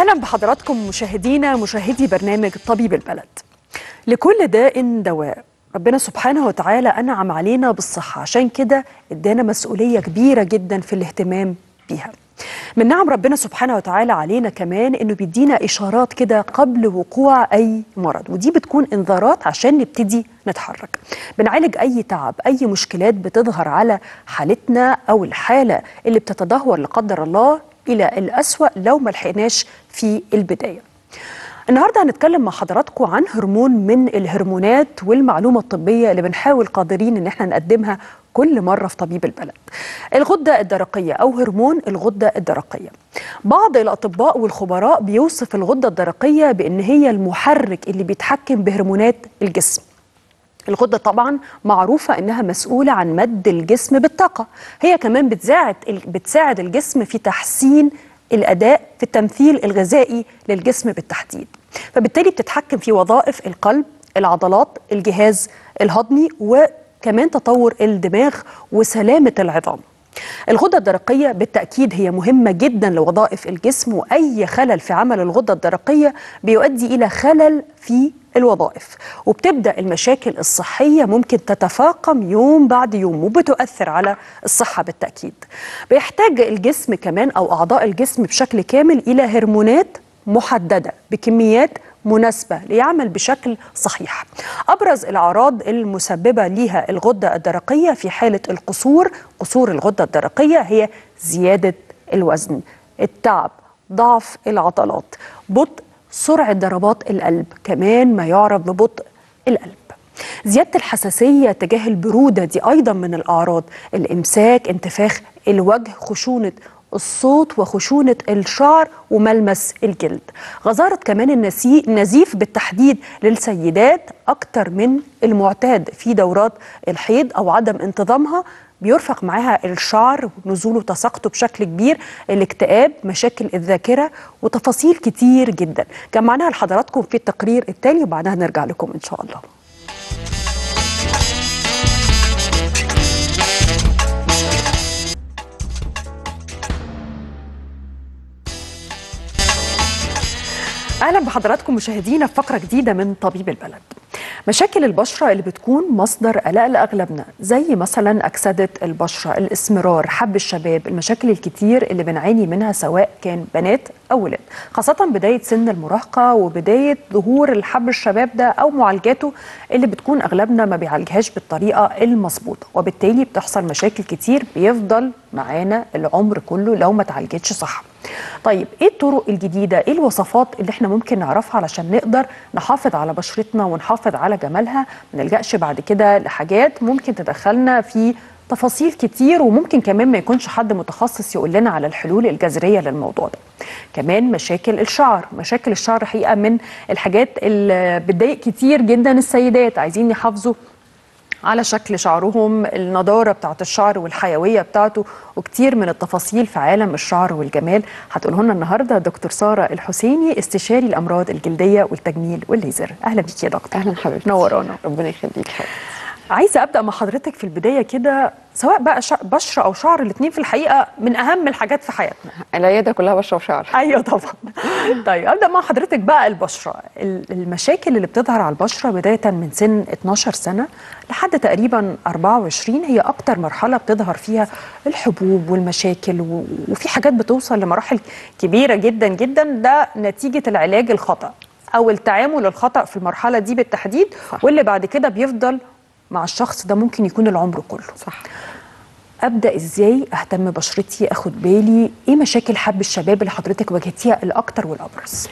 اهلا بحضراتكم مشاهدينا مشاهدي برنامج طبيب البلد لكل داء دواء ربنا سبحانه وتعالى انعم علينا بالصحه عشان كده ادانا مسؤوليه كبيره جدا في الاهتمام بيها من نعم ربنا سبحانه وتعالى علينا كمان انه بيدينا اشارات كده قبل وقوع اي مرض ودي بتكون انذارات عشان نبتدي نتحرك بنعالج اي تعب اي مشكلات بتظهر على حالتنا او الحاله اللي بتتدهور لا قدر الله الى الاسوا لو ما لحقناش في البدايه النهارده هنتكلم مع حضراتكم عن هرمون من الهرمونات والمعلومه الطبيه اللي بنحاول قادرين ان احنا نقدمها كل مره في طبيب البلد. الغده الدرقيه او هرمون الغده الدرقيه. بعض الاطباء والخبراء بيوصف الغده الدرقيه بان هي المحرك اللي بيتحكم بهرمونات الجسم. الغده طبعا معروفه انها مسؤوله عن مد الجسم بالطاقه هي كمان بتساعد بتساعد الجسم في تحسين الاداء في التمثيل الغذائي للجسم بالتحديد فبالتالي بتتحكم في وظائف القلب العضلات الجهاز الهضمي وكمان تطور الدماغ وسلامه العظام الغده الدرقيه بالتاكيد هي مهمه جدا لوظائف الجسم واي خلل في عمل الغده الدرقيه بيؤدي الى خلل في الوظائف وبتبدا المشاكل الصحيه ممكن تتفاقم يوم بعد يوم وبتؤثر على الصحه بالتاكيد بيحتاج الجسم كمان او اعضاء الجسم بشكل كامل الى هرمونات محدده بكميات مناسبة ليعمل بشكل صحيح أبرز الأعراض المسببة لها الغدة الدرقية في حالة القصور قصور الغدة الدرقية هي زيادة الوزن التعب ضعف العضلات بطء سرعة ضربات القلب كمان ما يعرف ببطء القلب زيادة الحساسية تجاه البرودة دي أيضا من الأعراض الإمساك انتفاخ الوجه خشونة الصوت وخشونة الشعر وملمس الجلد غزارة كمان النسي... النزيف بالتحديد للسيدات أكتر من المعتاد في دورات الحيض أو عدم انتظامها بيرفق معاها الشعر ونزوله تساقطه بشكل كبير الاكتئاب مشاكل الذاكرة وتفاصيل كتير جدا جمعناها لحضراتكم في التقرير التالي وبعدها نرجع لكم إن شاء الله اهلا بحضراتكم مشاهدينا في فقره جديده من طبيب البلد مشاكل البشره اللي بتكون مصدر قلق لاغلبنا زي مثلا اكسده البشره الاسمرار حب الشباب المشاكل الكتير اللي بنعاني منها سواء كان بنات او ولاد خاصه بدايه سن المراهقه وبدايه ظهور الحب الشباب ده او معالجاته اللي بتكون اغلبنا ما بيعالجهاش بالطريقه المظبوطه وبالتالي بتحصل مشاكل كتير بيفضل معانا العمر كله لو ما اتعالجتش صح طيب ايه الطرق الجديده ايه الوصفات اللي احنا ممكن نعرفها علشان نقدر نحافظ على بشرتنا ونحافظ على جمالها ما نلجاش بعد كده لحاجات ممكن تدخلنا في تفاصيل كتير وممكن كمان ما يكونش حد متخصص يقول لنا على الحلول الجذريه للموضوع ده كمان مشاكل الشعر مشاكل الشعر حقيقه من الحاجات اللي بتضايق كتير جدا السيدات عايزين يحافظوا على شكل شعرهم النضارة بتاعت الشعر والحيوية بتاعته وكتير من التفاصيل في عالم الشعر والجمال هتقوله لنا النهاردة دكتور سارة الحسيني استشاري الأمراض الجلدية والتجميل والليزر أهلا بيكي يا دكتور اهلا حبيبتي نورانا ربنا يخليك حبيبتي عايزة أبدأ مع حضرتك في البداية كده سواء بقى شع- بشرة أو شعر الاتنين في الحقيقة من أهم الحاجات في حياتنا العياده كلها بشره وشعر ايوه طبعا طيب ابدا مع حضرتك بقى البشره ال- المشاكل اللي بتظهر على البشره بدايه من سن 12 سنه لحد تقريبا 24 هي اكتر مرحله بتظهر فيها الحبوب والمشاكل و- وفي حاجات بتوصل لمراحل كبيره جدا جدا ده نتيجه العلاج الخطا او التعامل الخطا في المرحله دي بالتحديد صح. واللي بعد كده بيفضل مع الشخص ده ممكن يكون العمر كله صح ابدا ازاي اهتم بشرتي اخد بالي ايه مشاكل حب الشباب اللي حضرتك واجهتيها الاكتر والابرز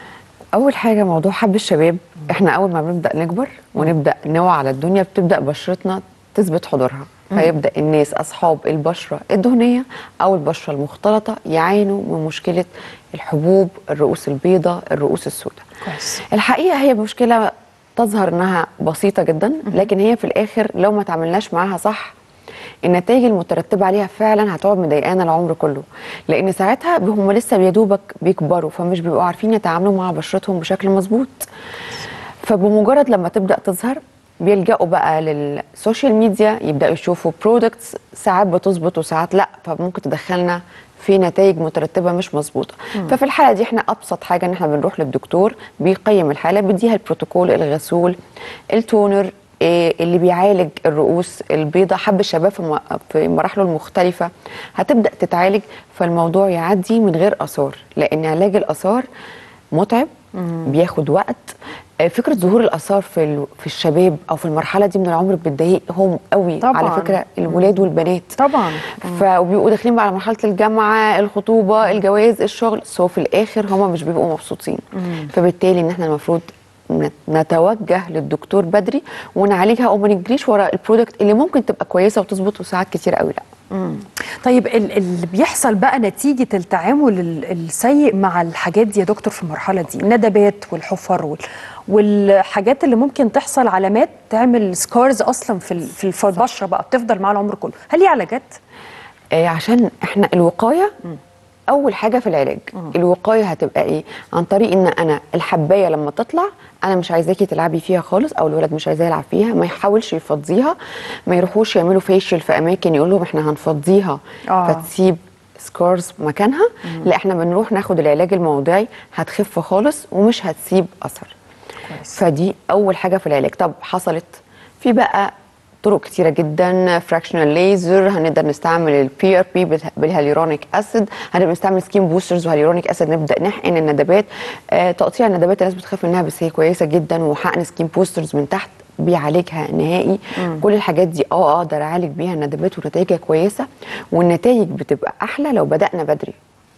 اول حاجه موضوع حب الشباب احنا اول ما بنبدا نكبر ونبدا نوعى على الدنيا بتبدا بشرتنا تثبت حضورها فيبدا الناس اصحاب البشره الدهنيه او البشره المختلطه يعانوا من مشكله الحبوب الرؤوس البيضاء الرؤوس السوداء كويس الحقيقه هي مشكله تظهر انها بسيطه جدا لكن هي في الاخر لو ما تعملناش معاها صح النتائج المترتبه عليها فعلا هتقعد مضايقانا العمر كله لان ساعتها هم لسه بيدوبك بيكبروا فمش بيبقوا عارفين يتعاملوا مع بشرتهم بشكل مظبوط فبمجرد لما تبدا تظهر بيلجأوا بقى للسوشيال ميديا يبدأوا يشوفوا برودكتس ساعات بتظبط وساعات لا فممكن تدخلنا في نتائج مترتبه مش مظبوطه ففي الحاله دي احنا ابسط حاجه ان احنا بنروح للدكتور بيقيم الحاله بيديها البروتوكول الغسول التونر إيه اللي بيعالج الرؤوس البيضاء حب الشباب في م- في مراحله المختلفه هتبدا تتعالج فالموضوع يعدي من غير اثار لان علاج الاثار متعب بياخد وقت آه، فكره ظهور الاثار في ال- في الشباب او في المرحله دي من العمر بتضايقهم قوي طبعاً. على فكره الولاد والبنات طبعا فبيبقوا داخلين بقى على مرحله الجامعه الخطوبه الجواز الشغل سو في الاخر هما مش بيبقوا مبسوطين فبالتالي ان احنا المفروض نت- نتوجه للدكتور بدري ونعالجها وما نجريش ورا البرودكت اللي ممكن تبقى كويسه وتظبط وساعات كتير قوي لا طيب ال- اللي بيحصل بقى نتيجة التعامل ال- السيء مع الحاجات دي يا دكتور في المرحلة دي الندبات والحفر وال- والحاجات اللي ممكن تحصل علامات تعمل سكارز أصلا في ال- في الف- البشرة بقى بتفضل معاها العمر كله هل ليه علاجات؟ آه عشان احنا الوقايه اول حاجه في العلاج الوقايه هتبقى ايه عن طريق ان انا الحبايه لما تطلع انا مش عايزاكي تلعبي فيها خالص او الولد مش عايزاه يلعب فيها ما يحاولش يفضيها ما يروحوش يعملوا فيشل في اماكن يقول لهم احنا هنفضيها آه. فتسيب سكارز مكانها لا احنا بنروح ناخد العلاج الموضعي هتخف خالص ومش هتسيب اثر كويس. فدي اول حاجه في العلاج طب حصلت في بقى طرق كتيره جدا فراكشنال ليزر هنقدر نستعمل البي ار بي بالهاليورونيك اسيد هنبقى نستعمل سكين بوسترز وهاليورونيك اسيد نبدا نحقن الندبات آه تقطيع الندبات الناس بتخاف منها بس هي كويسه جدا وحقن سكين بوسترز من تحت بيعالجها نهائي كل الحاجات دي اه اقدر اعالج بيها الندبات ونتائجها كويسه والنتائج بتبقى احلى لو بدانا بدري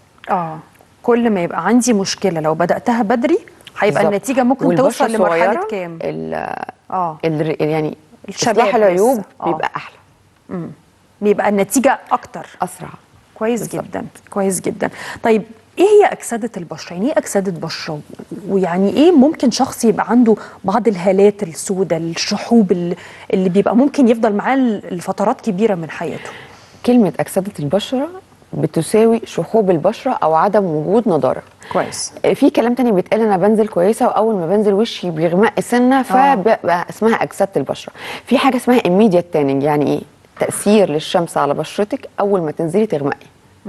اه كل ما يبقى عندي مشكلة لو بدأتها بدري هيبقى بالظبط. النتيجة ممكن والبشرة توصل لمرحلة الصغيرة كام؟ ال- اه ال- يعني الشباب اصلاح العيوب لسه. آه. بيبقى احلى بيبقى النتيجة أكتر اسرع كويس بالظبط. جدا كويس جدا طيب ايه هي اكسده البشره يعني ايه اكسده بشره ويعني ايه ممكن شخص يبقى عنده بعض الهالات السوداء الشحوب اللي- اللي بيبقى ممكن يفضل معاه لفترات كبيره من حياته كلمه اكسده البشره بتساوي شحوب البشره او عدم وجود نضاره كويس في كلام تاني بيتقال انا بنزل كويسه واول ما بنزل وشي بيغمق سنه فبقى اسمها اكسده البشره في حاجه اسمها immediate tanning يعني ايه تاثير للشمس على بشرتك اول ما تنزلي تغمقي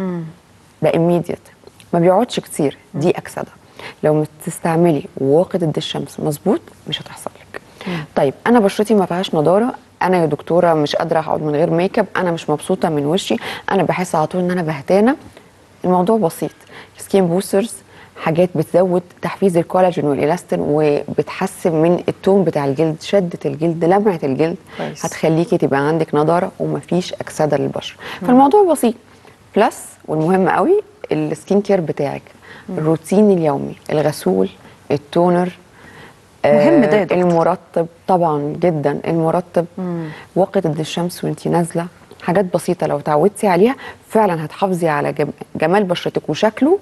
ده immediate ما بيقعدش كتير دي اكسده لو ما تستعملي واقي ضد الشمس مظبوط مش هتحصل لك طيب انا بشرتي ما فيهاش نضاره انا يا دكتوره مش قادره اقعد من غير ميك اب انا مش مبسوطه من وشي انا بحس على طول ان انا بهتانه الموضوع بسيط سكين بوسترز حاجات بتزود تحفيز الكولاجين والالاستين وبتحسن من التون بتاع الجلد شده الجلد لمعه الجلد كويس. هتخليكي تبقى عندك نضاره ومفيش اكسده للبشره فالموضوع بسيط بلس والمهم قوي السكين كير بتاعك الروتين اليومي الغسول التونر مهم ده يا دكتور. المرطب طبعا جدا المرطب واقي ضد الشمس وانتي نازله حاجات بسيطه لو تعودتي عليها فعلا هتحافظي على جم- جمال بشرتك وشكله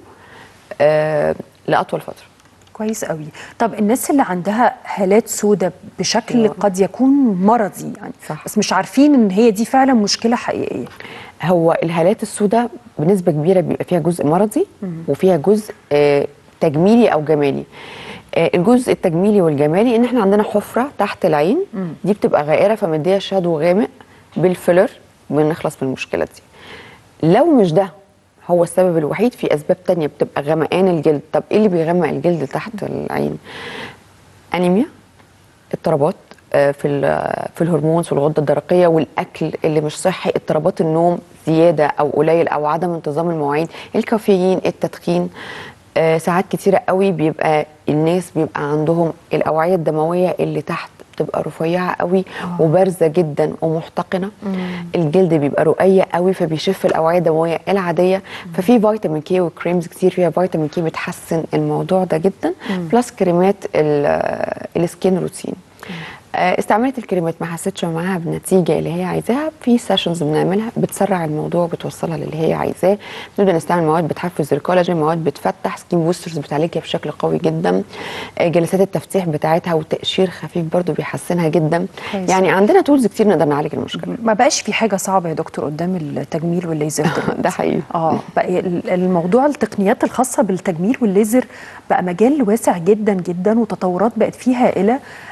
آه لاطول فتره كويس قوي طب الناس اللي عندها هالات سوداء بشكل قد يكون مرضي يعني صح. بس مش عارفين ان هي دي فعلا مشكله حقيقيه هو الهالات السوداء بنسبه كبيره بيبقى فيها جزء مرضي وفيها جزء آه تجميلي او جمالي آه الجزء التجميلي والجمالي ان احنا عندنا حفره تحت العين دي بتبقى غائره فمديها شادو غامق بالفيلر بنخلص من المشكله دي لو مش ده هو السبب الوحيد في اسباب تانية بتبقى غمقان الجلد طب ايه اللي بيغمق الجلد تحت العين انيميا اضطرابات آه، في ال- في الهرمون في الغده الدرقيه والاكل اللي مش صحي اضطرابات النوم زياده او قليل او عدم انتظام المواعيد الكافيين التدخين آه، ساعات كتيره قوي بيبقى الناس بيبقى عندهم الاوعيه الدمويه اللي تحت بتبقى رفيعه قوي وبارزه جدا ومحتقنه الجلد بيبقى رقيق قوي فبيشف الاوعيه الدمويه العاديه ففي فيتامين كي وكريمز كتير فيها فيتامين كي بتحسن الموضوع ده جدا بلس كريمات ال- السكين روتين آه، استعملت الكريمات ما حسيتش معاها بنتيجه اللي هي عايزاها في سيشنز بنعملها بتسرع الموضوع بتوصلها للي هي عايزاه نبدا نستعمل مواد بتحفز الكولاجين مواد بتفتح سكين بوسترز بتعالجها بشكل قوي جدا آه، جلسات التفتيح بتاعتها وتقشير خفيف برضو بيحسنها جدا كويس. يعني عندنا تولز كتير نقدر نعالج المشكله ما بقاش في حاجه صعبه يا دكتور قدام التجميل والليزر دلوقتي ده حقيقي اه بقى ال- الموضوع التقنيات الخاصه بالتجميل والليزر بقى مجال واسع جدا جدا وتطورات بقت فيه هائله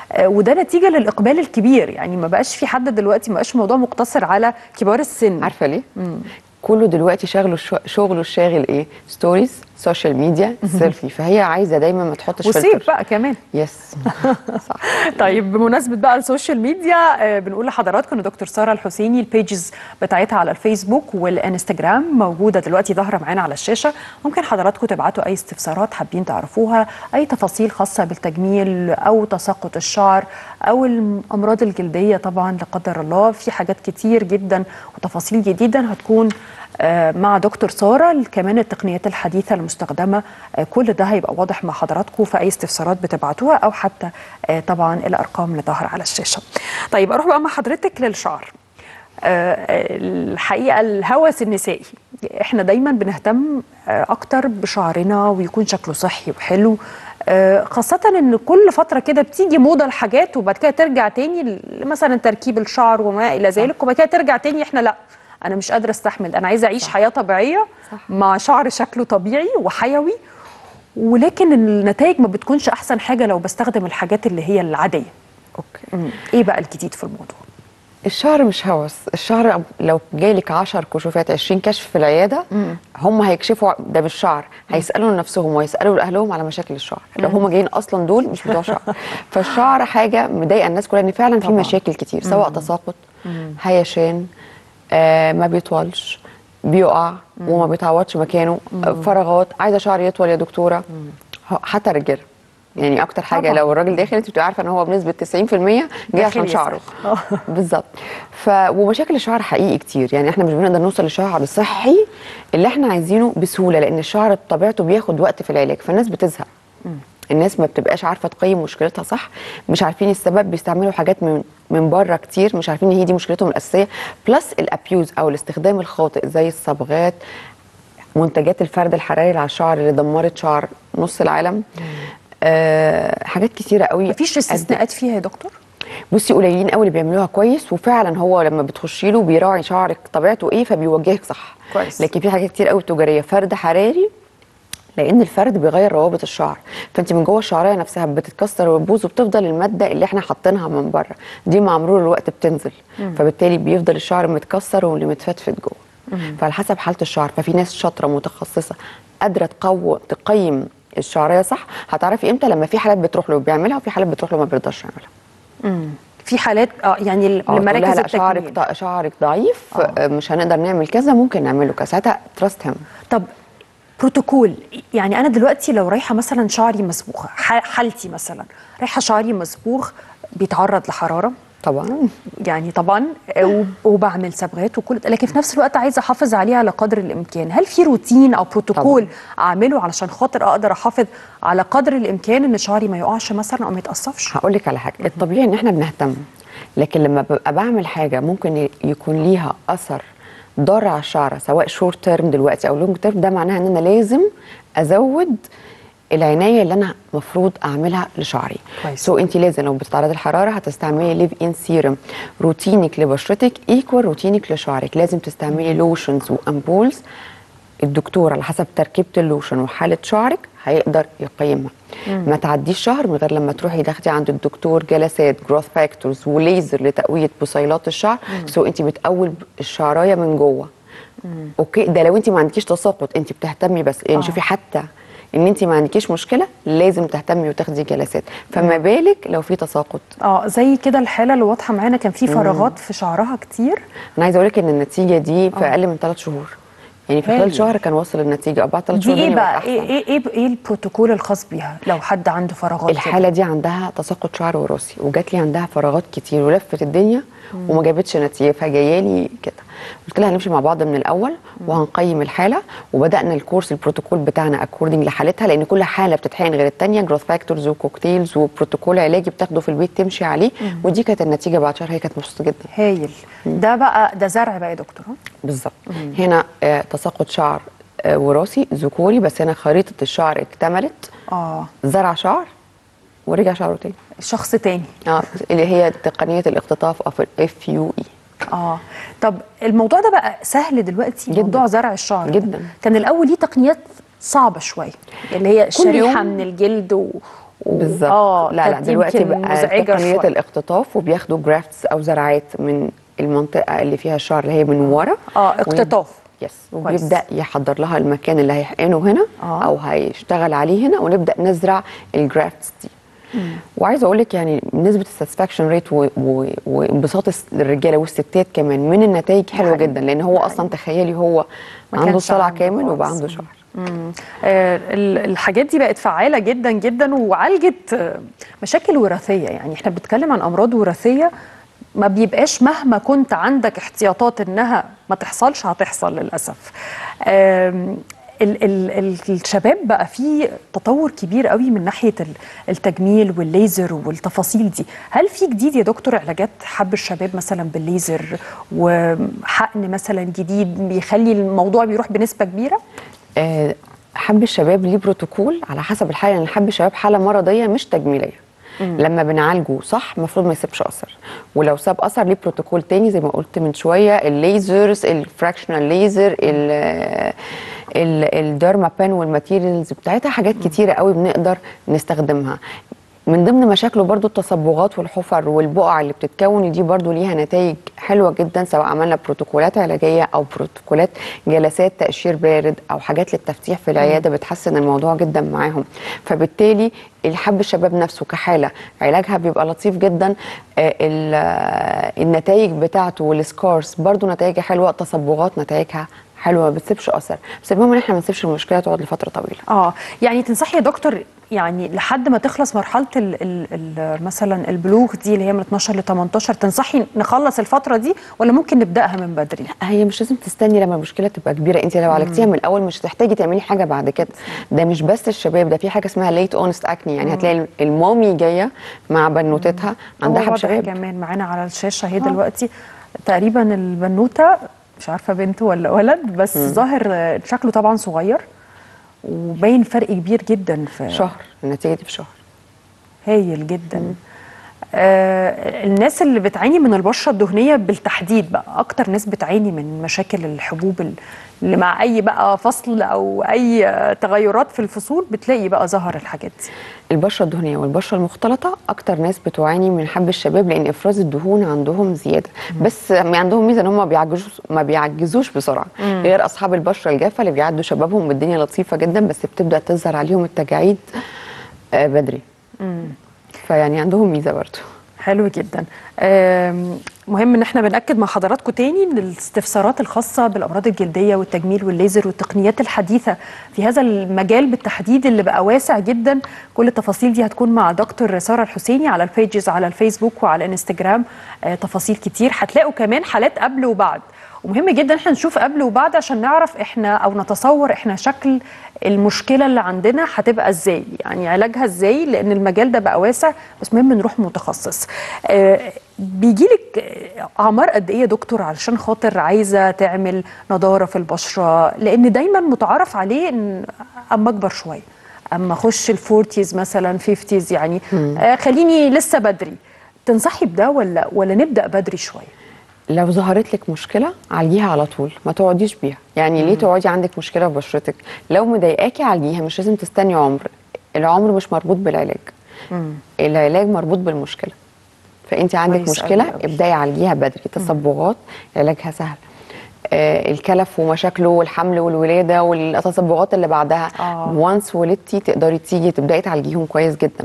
آه، وده نتيجه للاقبال الكبير يعني ما بقاش في حد دلوقتي ما بقاش الموضوع مقتصر على كبار السن عارفه ليه؟ كله دلوقتي شغله الشو- شغله الشاغل ايه؟ ستوريز سوشيال ميديا سيلفي فهي عايزه دايما ما تحطش وسيب فلتر بقى كمان يس صح طيب بمناسبة بقى السوشيال ميديا آه، بنقول لحضراتكم ان دكتور سارة الحسيني البيجز بتاعتها على الفيسبوك والانستجرام موجودة دلوقتي ظاهرة معانا على الشاشة ممكن حضراتكم تبعتوا اي استفسارات حابين تعرفوها اي تفاصيل خاصة بالتجميل او تساقط الشعر او الامراض الجلدية طبعا لا قدر الله في حاجات كتير جدا وتفاصيل جديدة هتكون آه، مع دكتور سارة كمان التقنيات الحديثة المستخدمة آه، كل ده هيبقى واضح مع حضراتكم في أي استفسارات بتبعتوها أو حتى آه، طبعا الأرقام اللي ظاهرة على الشاشة طيب أروح بقى مع حضرتك للشعر آه، الحقيقة الهوس النسائي احنا دايما بنهتم آه، أكتر بشعرنا ويكون شكله صحي وحلو آه، خاصة ان كل فترة كده بتيجي موضة الحاجات وبعد كده ترجع تاني ل- مثلا تركيب الشعر وما الى ذلك وبعد كده ترجع تاني احنا لا انا مش قادرة استحمل انا عايزة اعيش حياة طبيعية صح. مع شعر شكله طبيعي وحيوي ولكن النتائج ما بتكونش احسن حاجة لو بستخدم الحاجات اللي هي العادية اوكي مم. ايه بقى الجديد في الموضوع الشعر مش هوس الشعر لو جالك 10 كشوفات 20 كشف في العياده هم هيكشفوا ده مش شعر هيسالوا لنفسهم ويسالوا لاهلهم على مشاكل الشعر لو هم جايين اصلا دول مش بتوع شعر فالشعر حاجه مضايقه الناس كلها ان فعلا في طبعاً. مشاكل كتير سواء تساقط هيشان آه ما بيطولش بيقع وما بيتعوضش مكانه آه، فراغات عايزه شعر يطول يا دكتوره هو- حتى الرجاله يعني اكتر حاجه طبعاً. لو الراجل داخل انت بتبقي عارفه ان هو بنسبه 90% جاي داخل عشان يسأل. شعره آه. بالظبط ف ومشاكل الشعر حقيقي كتير يعني احنا مش بنقدر نوصل لشعر صحي اللي احنا عايزينه بسهوله لان الشعر بطبيعته بياخد وقت في العلاج فالناس بتزهق الناس ما بتبقاش عارفه تقيم مشكلتها صح مش عارفين السبب بيستعملوا حاجات من من بره كتير مش عارفين ان هي دي مشكلتهم الاساسيه بلس الابيوز او الاستخدام الخاطئ زي الصبغات منتجات الفرد الحراري اللي على الشعر اللي دمرت شعر نص العالم آه حاجات كتيره قوي مفيش استثناءات فيها يا دكتور بصي قليلين قوي اللي بيعملوها كويس وفعلا هو لما بتخشي له بيراعي شعرك طبيعته ايه فبيوجهك صح كويس. لكن في حاجات كتير قوي تجاريه فرد حراري لان الفرد بيغير روابط الشعر فانت من جوه الشعريه نفسها بتتكسر وتبوظ وبتفضل الماده اللي احنا حاطينها من بره دي مع مرور الوقت بتنزل فبالتالي بيفضل الشعر متكسر واللي متفتفت جوه فعلى حسب حاله الشعر ففي ناس شاطره متخصصه قادره تقو تقيم الشعريه صح هتعرفي امتى لما في حالات بتروح له وبيعملها وفي حالات بتروح له ما بيرضاش يعملها في حالات اه يعني آه، تقول لها لمراكز لا شعرك التجميل ض- شعرك ضعيف آه. مش هنقدر نعمل كذا ممكن نعمله كذا ساعتها تراست هيم طب بروتوكول يعني انا دلوقتي لو رايحه مثلا شعري مصبوغه ح- حالتي مثلا رايحه شعري مصبوغ بيتعرض لحراره طبعا يعني طبعا وب- وبعمل صبغات وكل ده، لكن في نفس الوقت عايزه احافظ عليه على قدر الامكان هل في روتين او بروتوكول اعمله علشان خاطر اقدر احافظ على قدر الامكان ان شعري ما يقعش مثلا او ما يتقصفش هقول لك على حاجه الطبيعي ان احنا بنهتم لكن لما ببقى بعمل حاجه ممكن ي- يكون ليها اثر ضار على الشعر سواء شورت تيرم دلوقتي او لونج تيرم ده معناها ان انا لازم ازود العنايه اللي انا المفروض اعملها لشعري كويس. سو انت لازم لو بتتعرضي الحراره هتستعملي ليف ان سيرم روتينك لبشرتك ايكوال روتينك لشعرك لازم تستعملي لوشنز وامبولز الدكتور على حسب تركيبه اللوشن وحاله شعرك هيقدر يقيمها ما تعديش شهر من غير لما تروحي تاخدي عند الدكتور جلسات جروث فاكتورز وليزر لتقويه بصيلات الشعر سو انت بتقوي الشعرايه من جوه اوكي ده لو انت ما عندكيش تساقط انت بتهتمي بس يعني آه. شوفي حتى ان انت ما عندكيش مشكله لازم تهتمي وتاخدي جلسات فما بالك لو في تساقط اه زي كده الحاله اللي واضحه معانا كان في فراغات في شعرها كتير انا عايزه اقول لك ان النتيجه دي في اقل من ثلاث شهور يعني في هايل. خلال شهر كان واصل النتيجه او بعد ثلاث دي شهور ايه الدنيا بقت بقى أحسن. ايه ايه ايه, إيه البروتوكول الخاص بيها لو حد عنده فراغات الحاله دي عندها تساقط شعر وراثي وجات لي عندها فراغات كتير ولفت الدنيا وما جابتش نتيجه فجايه لي كده قلت لها هنمشي مع بعض من الاول وهنقيم الحاله وبدانا الكورس البروتوكول بتاعنا اكوردنج لحالتها لان كل حاله بتتحقن غير الثانيه جروث فاكتورز وكوكتيلز وبروتوكول علاجي بتاخده في البيت تمشي عليه ودي كانت النتيجه بعد شهر هي كانت مبسوطه جدا هايل ده بقى ده زرع بقى يا دكتور ها؟ بالظبط هنا آه تساقط شعر آه وراثي ذكوري بس هنا خريطه الشعر اكتملت اه زرع شعر ورجع شعره تاني شخص تاني اه اللي هي تقنيه الاختطاف او اف يو اي اه طب الموضوع ده بقى سهل دلوقتي جداً. موضوع زرع الشعر ده. جداً. كان الاول ليه تقنيات صعبه شويه اللي هي الشريحه يوم. من الجلد و... و- بالظبط اه لا لا كانت دلوقتي يمكن بقى مزعجه تقنيه شويه الاقتطاف وبياخدوا جرافتس او زراعات من المنطقه اللي فيها الشعر اللي هي من ورا اه اقتطاف يس كويس. وبيبدا يحضر لها المكان اللي هيحقنه هنا آه. او هيشتغل عليه هنا ونبدا نزرع الجرافتس دي وعايزه اقول لك يعني نسبه الساتسفاكشن ريت وانبساط الس- الرجاله والستات كمان من النتائج حلوه حقيقي. جدا لان هو اصلا تخيلي هو ما عنده كانش صلع عنده كامل وبقى خالص. عنده شعر مم. آه، ال- الحاجات دي بقت فعالة جدا جدا وعالجت آه، مشاكل وراثية يعني احنا بنتكلم عن أمراض وراثية ما بيبقاش مهما كنت عندك احتياطات انها ما تحصلش هتحصل للأسف آم، ال ال ال الشباب بقى فيه تطور كبير قوي من ناحية ال- التجميل والليزر والتفاصيل دي هل في جديد يا دكتور علاجات حب الشباب مثلا بالليزر وحقن مثلا جديد بيخلي الموضوع بيروح بنسبة كبيرة؟ آه، حب الشباب ليه بروتوكول على حسب الحاله لان حب الشباب حاله مرضيه مش تجميليه لما بنعالجه صح المفروض ما يسيبش اثر ولو ساب اثر ليه بروتوكول تاني زي ما قلت من شويه الليزرز الفراكشنال ليزر الديرما بان والماتيريالز بتاعتها حاجات كتيره قوي بنقدر نستخدمها من ضمن مشاكله برضو التصبغات والحفر والبقع اللي بتتكون دي برضو ليها نتائج حلوة جدا سواء عملنا بروتوكولات علاجية أو بروتوكولات جلسات تقشير بارد أو حاجات للتفتيح في العيادة بتحسن الموضوع جدا معاهم فبالتالي الحب الشباب نفسه كحالة علاجها بيبقى لطيف جدا آه، ال- آه، النتائج بتاعته والسكارز برضو نتائجها حلوة تصبغات نتائجها حلوة ما بتسيبش أثر بس المهم إن احنا ما نسيبش المشكلة تقعد لفترة طويلة اه يعني تنصحي يا دكتور يعني لحد ما تخلص مرحله ال ال ال مثلا البلوغ دي اللي هي من 12 ل 18 تنصحي نخلص الفتره دي ولا ممكن نبداها من بدري؟ هي مش لازم تستني لما المشكله تبقى كبيره انت لو عالجتيها من الاول مش هتحتاجي تعملي حاجه بعد كده ده مش بس الشباب ده في حاجه اسمها ليت اونست اكني يعني هتلاقي المامي جايه مع بنوتتها عندها هو حب واضح شباب كمان معانا على الشاشه اهي دلوقتي تقريبا البنوته مش عارفه بنت ولا ولد بس ظاهر آه، شكله طبعا صغير وباين فرق كبير جدا في شهر النتيجه دي في شهر هايل جدا آه الناس اللي بتعاني من البشره الدهنيه بالتحديد بقى اكتر ناس بتعاني من مشاكل الحبوب ال- اللي مع اي بقى فصل او اي آه، تغيرات في الفصول بتلاقي بقى ظهر الحاجات دي البشره الدهنيه والبشره المختلطه اكتر ناس بتعاني من حب الشباب لان افراز الدهون عندهم زياده بس عندهم ميزه ان هم ما بيعجزوش ما بيعجزوش بسرعه غير اصحاب البشره الجافه اللي بيعدوا شبابهم بالدنيا لطيفه جدا بس بتبدا تظهر عليهم التجاعيد آه، بدري فيعني عندهم ميزه برضه حلو جدا آم، مهم ان احنا بناكد مع حضراتكم تاني ان الاستفسارات الخاصه بالامراض الجلديه والتجميل والليزر والتقنيات الحديثه في هذا المجال بالتحديد اللي بقى واسع جدا كل التفاصيل دي هتكون مع دكتور ساره الحسيني على البيجز على الفيسبوك وعلى الانستجرام آه، تفاصيل كتير هتلاقوا كمان حالات قبل وبعد ومهم جدا احنا نشوف قبل وبعد عشان نعرف احنا او نتصور احنا شكل المشكله اللي عندنا هتبقى ازاي يعني علاجها ازاي لان المجال ده بقى واسع بس مهم نروح متخصص آه بيجيلك آه، اعمار قد ايه يا دكتور علشان خاطر عايزه تعمل نضاره في البشره لان دايما متعارف عليه ان اما اكبر شويه اما اخش الفورتيز مثلا فيفتيز يعني آه خليني لسه بدري تنصحي بده ولا ولا نبدا بدري شويه لو ظهرت لك مشكله عالجيها على طول ما تقعديش بيها يعني ليه تقعدي عندك مشكله في بشرتك لو مضايقاكي عالجيها مش لازم تستني عمر العمر مش مربوط بالعلاج العلاج مربوط بالمشكله فانت عندك كويس مشكله أوي أوي. ابداي عالجيها بدري تصبغات علاجها سهل آه الكلف ومشاكله والحمل والولاده والتصبغات اللي بعدها آه. وانس ولدتي تقدري تيجي تبداي تعالجيهم كويس جدا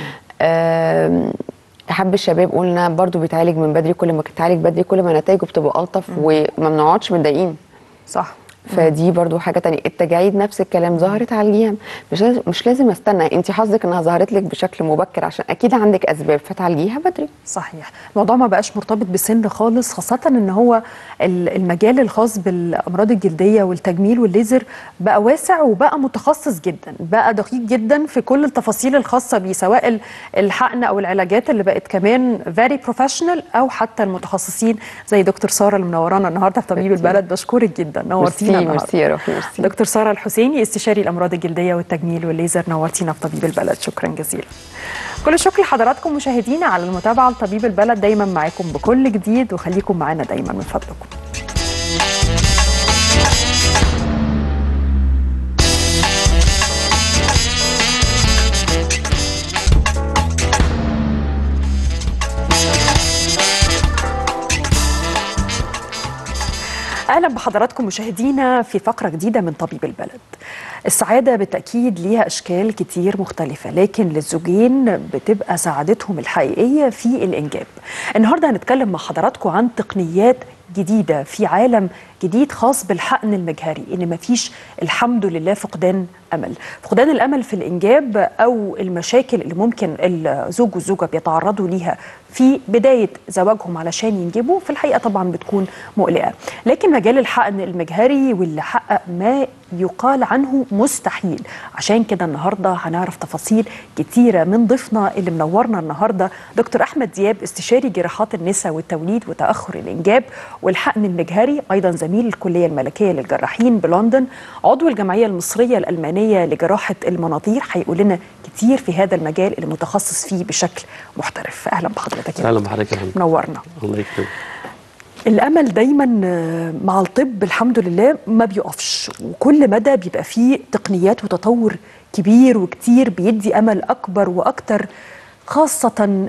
آم، حب الشباب قلنا برضو بيتعالج من بدري كل ما بتعالج بدري كل ما نتائجه بتبقى الطف وما بنقعدش متضايقين صح فدي برضو حاجه تانية التجاعيد نفس الكلام ظهرت عالجيها مش لازم مش لازم استنى انت حظك انها ظهرت لك بشكل مبكر عشان اكيد عندك اسباب فتعالجيها بدري صحيح الموضوع ما بقاش مرتبط بسن خالص خاصة ان هو ال- المجال الخاص بالامراض الجلدية والتجميل والليزر بقى واسع وبقى متخصص جدا بقى دقيق جدا في كل التفاصيل الخاصة بيه سواء ال- الحقن او العلاجات اللي بقت كمان very professional او حتى المتخصصين زي دكتور سارة اللي منورانا النهارده في طبيب ميرسي. البلد بشكرك جدا نورتينا ميرسي النهاردة. ميرسي يا روحي ميرسي دكتور سارة الحسيني استشاري الأمراض الجلدية والتجميل والليزر نورتينا في طبيب البلد شكرا جزيلا كل الشكر لحضراتكم مشاهدينا على المتابعة لطبيب البلد دايما معاكم بكل جديد وخليكم معانا دايما من فضلكم اهلا بحضراتكم مشاهدينا في فقره جديده من طبيب البلد. السعاده بالتاكيد ليها اشكال كتير مختلفه لكن للزوجين بتبقى سعادتهم الحقيقيه في الانجاب. النهارده هنتكلم مع حضراتكم عن تقنيات جديده في عالم جديد خاص بالحقن المجهري ان مفيش الحمد لله فقدان امل فقدان الامل في الانجاب او المشاكل اللي ممكن الزوج والزوجه بيتعرضوا ليها في بدايه زواجهم علشان ينجبوا في الحقيقه طبعا بتكون مقلقه لكن مجال الحقن المجهري واللي حقق ما يقال عنه مستحيل عشان كده النهارده هنعرف تفاصيل كتيره من ضيفنا اللي منورنا النهارده دكتور احمد دياب استشاري جراحات النساء والتوليد وتاخر الانجاب والحقن المجهري ايضا زميل الكليه الملكيه للجراحين بلندن عضو الجمعيه المصريه الالمانيه لجراحه المناظير هيقول لنا كتير في هذا المجال اللي متخصص فيه بشكل محترف اهلا بحضرتك يا اهلا بحضرتك يا فندم منورنا الله يكرمك الامل دايما مع الطب الحمد لله ما بيقفش وكل مدى بيبقى فيه تقنيات وتطور كبير وكتير بيدي امل اكبر واكتر خاصة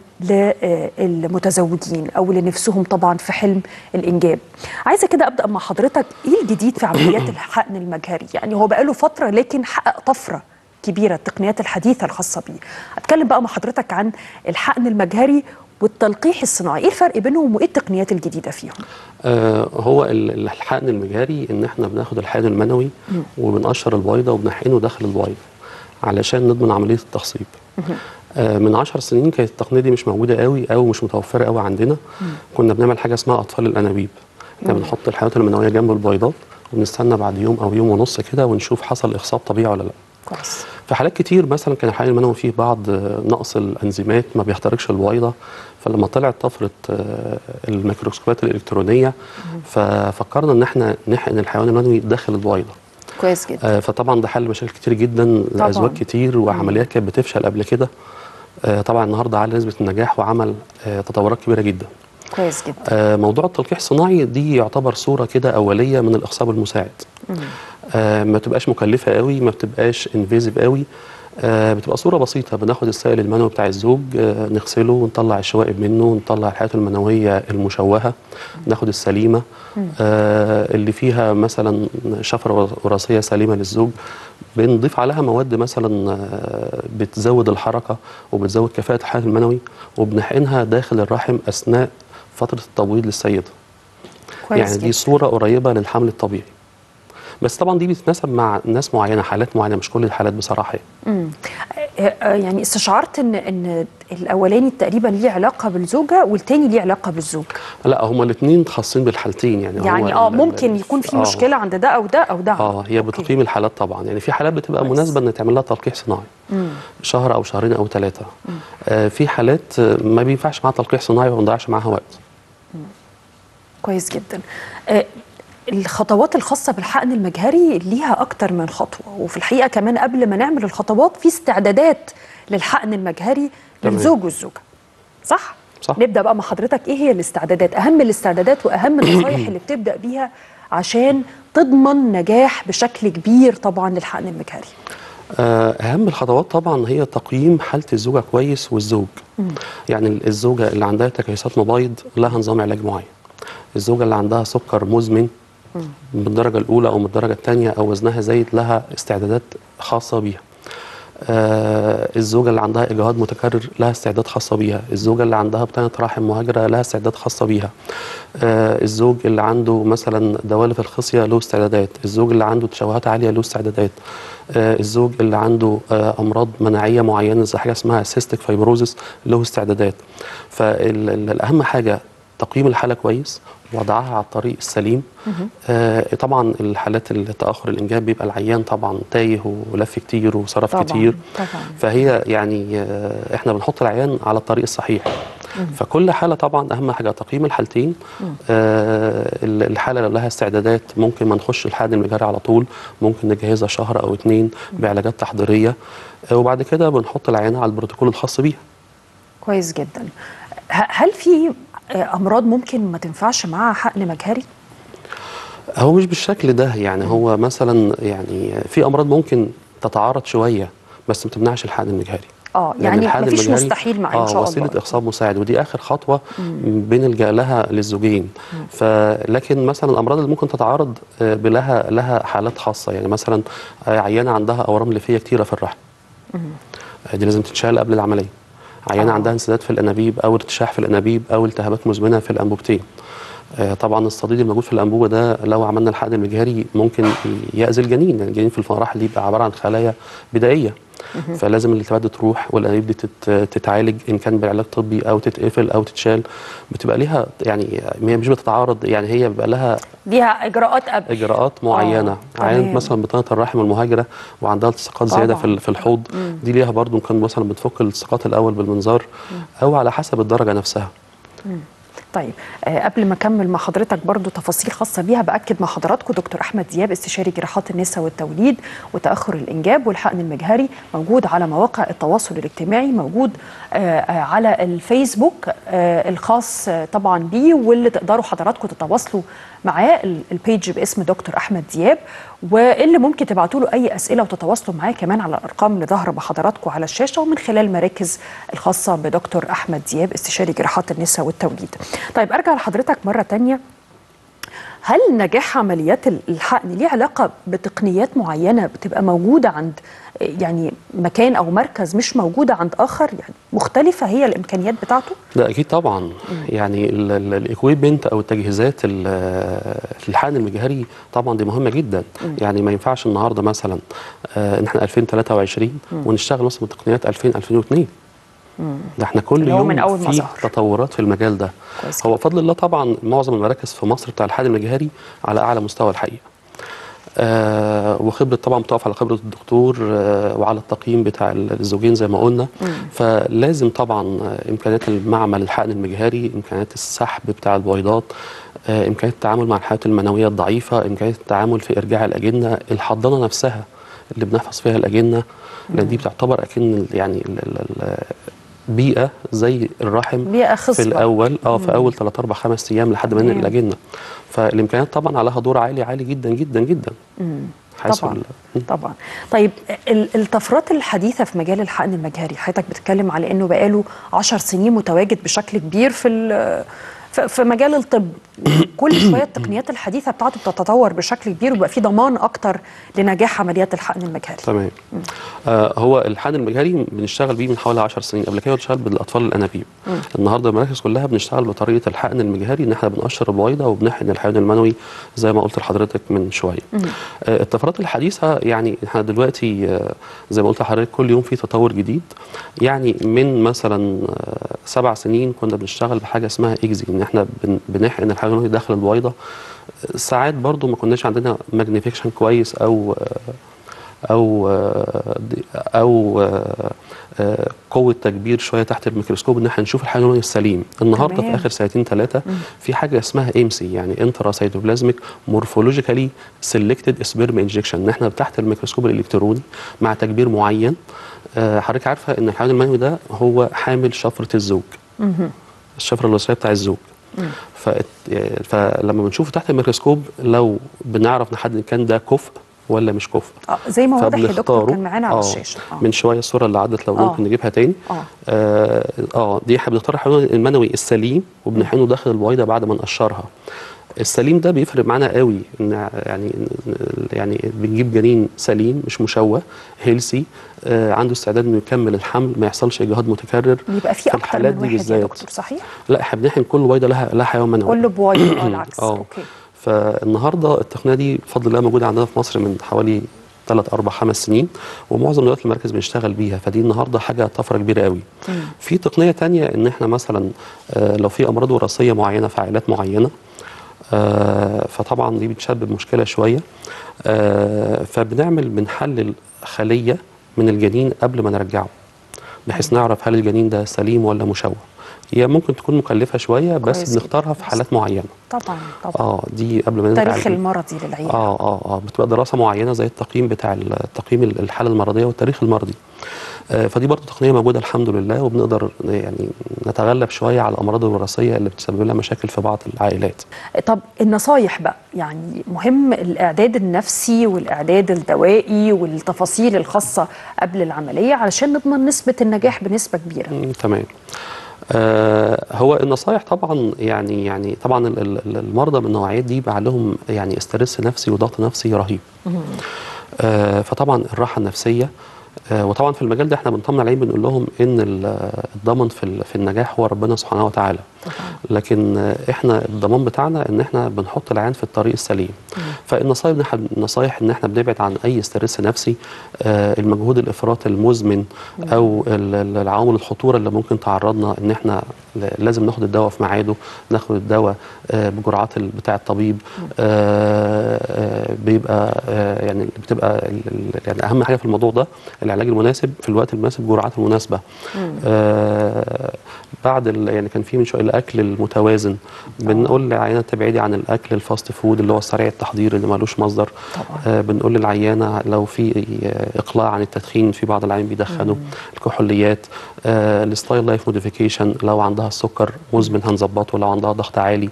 للمتزوجين أو اللي نفسهم طبعا في حلم الإنجاب عايزة كده أبدأ مع حضرتك إيه الجديد في عمليات الحقن المجهري يعني هو بقاله فترة لكن حقق طفرة كبيرة التقنيات الحديثة الخاصة بيه أتكلم بقى مع حضرتك عن الحقن المجهري والتلقيح الصناعي ايه الفرق بينهم وايه التقنيات الجديده فيهم آه هو ال- الحقن المجهري ان احنا بناخد الحقن المنوي وبنقشر البويضه وبنحقنه داخل البويضه علشان نضمن عمليه التخصيب آه من عشر سنين كانت التقنيه دي مش موجوده قوي او مش متوفره قوي عندنا كنا بنعمل حاجه اسمها اطفال الانابيب احنا بنحط الحيوانات المنويه جنب البيضات وبنستنى بعد يوم او يوم ونص كده ونشوف حصل اخصاب طبيعي ولا لا كويس في حالات كتير مثلا كان الحقن المنوي فيه بعض آه، نقص الانزيمات ما بيخترقش البويضه فلما طلعت طفره آه، الميكروسكوبات الالكترونيه ففكرنا ان احنا نحقن الحيوان المنوي داخل البويضه كويس جدا آه، فطبعا ده حل مشاكل كتير جدا لازواج كتير وعمليات كانت بتفشل قبل كده آه، طبعا النهارده على نسبه النجاح وعمل آه، تطورات كبيره جدا كويس جدا آه، موضوع التلقيح الصناعي دي يعتبر صوره كده اوليه من الاخصاب المساعد آه، ما بتبقاش مكلفه قوي ما بتبقاش انفيزيف قوي آه، بتبقى صوره بسيطه بناخد السائل المنوي بتاع الزوج آه، نغسله ونطلع الشوائب منه ونطلع الحياه المنويه المشوهه ناخد السليمه آه، اللي فيها مثلا شفره وراثيه سليمه للزوج بنضيف عليها مواد مثلا آه، بتزود الحركه وبتزود كفاءه الحياه المنوي وبنحقنها داخل الرحم اثناء فتره التبويض للسيده كويس يعني دي جدا. صوره قريبه للحمل الطبيعي بس طبعا دي بتتناسب مع ناس معينه حالات معينه مش كل الحالات بصراحه يعني. مم. آه، آه، يعني استشعرت ان ان الاولاني تقريبا ليه علاقه بالزوجه والتاني ليه علاقه بالزوج لا هما الاثنين خاصين بالحالتين يعني هو يعني اه ال- ممكن ال- يكون في آه. مشكله عند ده او ده او ده اه هي أوكي. بتقييم الحالات طبعا يعني في حالات بتبقى كويس. مناسبه ان تعمل لها تلقيح صناعي شهر او شهرين او ثلاثه آه في حالات آه، ما بينفعش معاها تلقيح صناعي وما نضيعش معاها وقت كويس جدا آه، الخطوات الخاصة بالحقن المجهري ليها أكتر من خطوة وفي الحقيقة كمان قبل ما نعمل الخطوات في استعدادات للحقن المجهري تمام. للزوج والزوجة صح؟ صح. نبدأ بقى مع حضرتك إيه هي الاستعدادات أهم الاستعدادات وأهم النصايح اللي بتبدأ بيها عشان تضمن نجاح بشكل كبير طبعا للحقن المجهري آه، اهم الخطوات طبعا هي تقييم حاله الزوجه كويس والزوج يعني الزوجه اللي عندها تكيسات مبايض لها نظام علاج معين الزوجه اللي عندها سكر مزمن من الدرجه الاولى او من الدرجه الثانيه او وزنها زايد لها استعدادات خاصه بيها آه الزوجه اللي عندها اجهاض متكرر لها استعداد خاصه بيها الزوجه اللي عندها بطانه رحم مهاجره لها استعداد خاصه بيها آه الزوج اللي عنده مثلا دوالف الخصيه له استعدادات الزوج اللي عنده تشوهات عاليه له استعدادات آه الزوج اللي عنده آه امراض مناعيه معينه زي حاجه اسمها سيستيك فايبروزس له استعدادات فالاهم حاجه تقييم الحاله كويس وضعها على الطريق السليم آه طبعا الحالات التاخر الانجاب بيبقى العيان طبعا تايه ولف كتير وصرف طبعاً، كتير طبعاً. فهي يعني آه احنا بنحط العيان على الطريق الصحيح فكل حاله طبعا اهم حاجه تقييم الحالتين آه ال- الحاله لو لها استعدادات ممكن ما نخش الحقن المجهري على طول ممكن نجهزها شهر او اتنين بعلاجات تحضيريه آه وبعد كده بنحط العيانه على البروتوكول الخاص بيها كويس جدا ه- هل في آه، أمراض ممكن ما تنفعش معاها حقن مجهري؟ هو مش بالشكل ده يعني هو مثلا يعني في امراض ممكن تتعارض شويه بس ما تمنعش الحقن المجهري آه، لأن يعني الحقن مفيش المجهري مستحيل معاه إن آه شاء وسيله الله. اخصاب مساعد ودي اخر خطوه بنلجا لها للزوجين فلكن مثلا الامراض اللي ممكن تتعارض آه، بلها لها حالات خاصه يعني مثلا آه، عيانه عندها اورام ليفيه كتيره في الرحم آه، دي لازم تتشال قبل العمليه عيانه آه. عندها انسداد في الانابيب او ارتشاح في الانابيب او التهابات مزمنه في الانبوبتين آه، طبعا الصديد الموجود في الانبوبه ده لو عملنا الحقن المجهري ممكن يأذي الجنين يعني الجنين في المراحل دي بيبقى عباره عن خلايا بدائيه فلازم الالتهابات دي تروح والانابيب دي تت- تتعالج ان كان بعلاج طبي او تتقفل او تتشال بتبقى ليها يعني هي مش بتتعارض يعني هي بيبقى لها ليها اجراءات قبل اجراءات معينه آه، عيانه تمام. مثلا بطانه الرحم المهاجره وعندها التصاقات زياده طبعاً. في ال- في الحوض دي ليها برضو كان مثلا بتفك الالتصاقات الاول بالمنظار او على حسب الدرجه نفسها طيب آه قبل ما اكمل مع حضرتك برضو تفاصيل خاصه بيها باكد مع حضراتكم دكتور احمد دياب استشاري جراحات النساء والتوليد وتاخر الانجاب والحقن المجهري موجود على مواقع التواصل الاجتماعي موجود آه آه على الفيسبوك آه الخاص آه طبعا بيه واللي تقدروا حضراتكم تتواصلوا معاه ال- البيج باسم دكتور احمد دياب واللي ممكن تبعتوا له اي اسئله وتتواصلوا معاه كمان على الارقام اللي ظاهره بحضراتكم على الشاشه ومن خلال المراكز الخاصه بدكتور احمد دياب استشاري جراحات النساء والتوليد. طيب ارجع لحضرتك مره تانية هل نجاح عمليات ال- الحقن ليه علاقه بتقنيات معينه بتبقى موجوده عند يعني مكان او مركز مش موجوده عند اخر يعني مختلفه هي الامكانيات بتاعته؟ ده اكيد طبعا يعني الاكويبمنت او التجهيزات ال- الحقن المجهري طبعا دي مهمه جدا يعني ما ينفعش النهارده مثلا آه، ان احنا 2023 ونشتغل مثلا بتقنيات 2000 2002 ده احنا كل اللي هو يوم من أول ما في ظهر. تطورات في المجال ده كويس هو بفضل الله طبعا معظم المراكز في مصر بتاع الحقن المجهري على اعلى مستوى الحقيقه آه وخبره طبعا بتقف على خبره الدكتور آه وعلى التقييم بتاع الزوجين زي ما قلنا فلازم طبعا آه، امكانيات المعمل الحقن المجهري امكانيات السحب بتاع البويضات آه امكانيات التعامل مع الحالات المنويه الضعيفه امكانيات التعامل في ارجاع الاجنه الحضانه نفسها اللي بنحفظ فيها الاجنه لان دي بتعتبر اكن ال- يعني ال- ال- ال- بيئه زي الرحم بيئة في خصبة. الاول اه في اول 3 4 5 ايام لحد ما ننقل تمام. الاجنه فالامكانيات طبعا عليها دور عالي عالي جدا جدا جدا حيث طبعا ال- طبعا طيب ال- الطفرات الحديثه في مجال الحقن المجهري حضرتك بتتكلم على انه بقاله 10 سنين متواجد بشكل كبير في ال- في في مجال الطب كل شويه التقنيات الحديثه بتاعته بتتطور بشكل كبير وبقى في ضمان اكتر لنجاح عمليات الحقن المجهري تمام آه هو الحقن المجهري بنشتغل بيه من حوالي 10 سنين قبل كده بنشتغل بالاطفال الانابيب النهارده المراكز كلها بنشتغل بطريقه الحقن المجهري ان احنا بنقشر البويضه وبنحقن الحيوان المنوي زي ما قلت لحضرتك من شويه آه الطفرات الحديثه يعني احنا دلوقتي آه زي ما قلت لحضرتك كل يوم في تطور جديد يعني من مثلا آه سبع سنين كنا بنشتغل بحاجه اسمها اكزي ان احنا بن- بنحقن الحيوان المنوي داخل البويضه ساعات برضو ما كناش عندنا ماجنيفيكشن كويس او او او آه، قوه تكبير شويه تحت الميكروسكوب ان احنا نشوف الحيوان المنوي السليم النهارده تمام. في اخر سنتين ثلاثه في حاجه اسمها امسي يعني انترا سيتوبلازميك مورفولوجيكالي سيلكتد سبيرم انجكشن ان احنا تحت الميكروسكوب الالكتروني مع تكبير معين آه، حضرتك عارفه ان الحيوان المنوي ده هو حامل شفره الزوج الشفره الوراثيه بتاع الزوج ف... فلما بنشوفه تحت الميكروسكوب لو بنعرف نحدد إن كان ده كفء ولا مش كفء آه زي ما واضح يا دكتور فبنختاره. كان معانا على آه، الشاشه آه. من شويه الصوره اللي عدت لو آه. ممكن نجيبها تاني آه. اه, آه دي احنا بنختار الحيوان المنوي السليم وبنحقنه داخل البويضه بعد ما نقشرها السليم ده بيفرق معانا قوي ان يعني يعني بنجيب جنين سليم مش مشوه هيلسي آه عنده استعداد انه يكمل الحمل ما يحصلش اجهاض متكرر بيبقى في اكتر الحالات من دي واحد يا بالذات. دكتور صحيح لا احنا بنحقن كل بويضه لها لها حيوان منوي كله بوايض اه العكس اه اوكي فالنهارده التقنيه دي بفضل الله موجوده عندنا في مصر من حوالي ثلاث اربع خمس سنين ومعظم دلوقتي المراكز بنشتغل بيها فدي النهارده حاجه طفره كبيره قوي. في تقنيه تانية ان احنا مثلا آه، لو في امراض وراثيه معينه في عائلات معينه آه، فطبعا دي بتسبب مشكله شويه آه، فبنعمل بنحلل خليه من الجنين قبل ما نرجعه بحيث نعرف هل الجنين ده سليم ولا مشوه هي ممكن تكون مكلفه شويه كويس بس جدا. بنختارها في حالات معينه طبعا طبعا اه دي قبل ما نرجع التاريخ ل- المرضي للعيله اه اه اه بتبقى دراسه معينه زي التقييم بتاع ال- تقييم ال- الحاله المرضيه والتاريخ المرضي آه فدي برضه تقنيه موجوده الحمد لله وبنقدر يعني نتغلب شويه على الامراض الوراثيه اللي بتسبب لها مشاكل في بعض العائلات طب النصايح بقى يعني مهم الإعداد النفسي والإعداد الدوائي والتفاصيل الخاصة قبل العملية علشان نضمن نسبة النجاح بنسبة كبيرة مم، تمام آه هو النصايح طبعا يعني يعني طبعا ال- ال- المرضى من النوعيات دي بقى لهم يعني استرس نفسي وضغط نفسي رهيب آه فطبعا الراحه النفسيه آه وطبعا في المجال ده احنا بنطمن عليهم بنقول لهم ان ال- الضمن في ال- في النجاح هو ربنا سبحانه وتعالى لكن آه، احنا الضمان بتاعنا ان احنا بنحط العيان في الطريق السليم فالنصايح إن إحنا- النصايح ان احنا بنبعد عن اي ستريس نفسي آه، المجهود الافراطي المزمن او ال- ال- العوامل الخطوره اللي ممكن تعرضنا ان احنا ل- لازم ناخد الدواء في ميعاده ناخد الدواء آه، بجرعات ال- بتاع الطبيب آه، آه، بيبقى آه، يعني بتبقى ال- ال- يعني اهم حاجه في الموضوع ده العلاج المناسب في الوقت المناسب الجرعات المناسبه آه، بعد ال- يعني كان في من شويه الاكل المتوازن بنقول للعيانه تبعدي عن الاكل الفاست فود اللي هو سريع التحضير اللي ملوش مصدر طبعا. آه بنقول للعيانه لو في آه، اقلاع عن التدخين في بعض العيان بيدخنوا الكحوليات آه الستايل لايف موديفيكيشن لو عندها السكر مزمن هنظبطه لو عندها ضغط عالي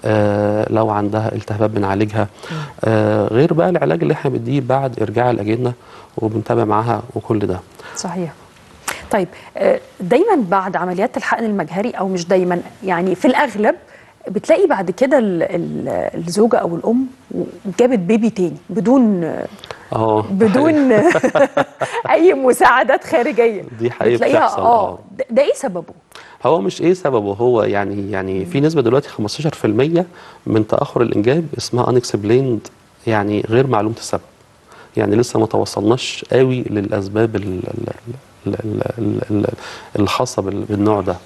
آه لو عندها التهابات بنعالجها آه غير بقى العلاج اللي احنا بنديه بعد ارجاع الاجنه وبنتابع معاها وكل ده صحيح طيب آه، دايما بعد عمليات الحقن المجهري او مش دايما يعني في الاغلب بتلاقي بعد كده ال- ال- الزوجه او الام جابت بيبي تاني بدون اه بدون اي مساعدات خارجيه دي حقيقة بتلاقيها بتحصل، اه آه. ده- ده ايه سببه هو مش ايه سببه هو يعني يعني في نسبه دلوقتي 15% من تاخر الانجاب اسمها unexplained يعني غير معلومه السبب يعني لسه ما توصلناش قوي للاسباب ال- ال- ال- ال- ال- ال- الخاصه بال- بالنوع ده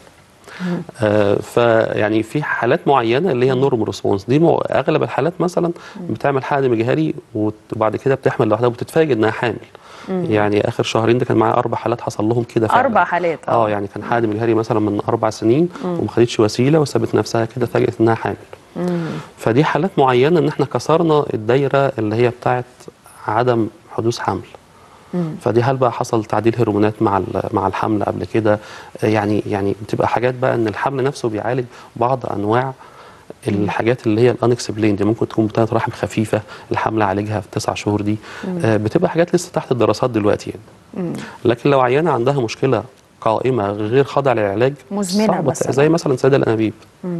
آه فيعني في حالات معينه اللي هي النورم ريسبونس دي مو- اغلب الحالات مثلا بتعمل حقن مجهري وت- وبعد كده بتحمل لوحدها وبتتفاجئ انها حامل يعني اخر شهرين ده كان معايا اربع حالات حصل لهم كده فعلا اربع حالات اه يعني كان حقن مجهري مثلا من اربع سنين وما خدتش وسيله وسابت نفسها كده فاجئت انها حامل فدي حالات معينه ان احنا كسرنا الدايره اللي هي بتاعت عدم حدوث حمل فدي هل بقى حصل تعديل هرمونات مع ال- مع الحمل قبل كده آه، يعني يعني بتبقى حاجات بقى ان الحمل نفسه بيعالج بعض انواع الحاجات اللي هي الانكسبلين دي ممكن تكون بتاعت رحم خفيفه الحمل عالجها في تسع شهور دي آه، بتبقى حاجات لسه تحت الدراسات دلوقتي يعني لكن لو عيانه عندها مشكله قائمه غير خاضعه للعلاج مزمنة صعبة مثلاً. زي مثلا سيد الانابيب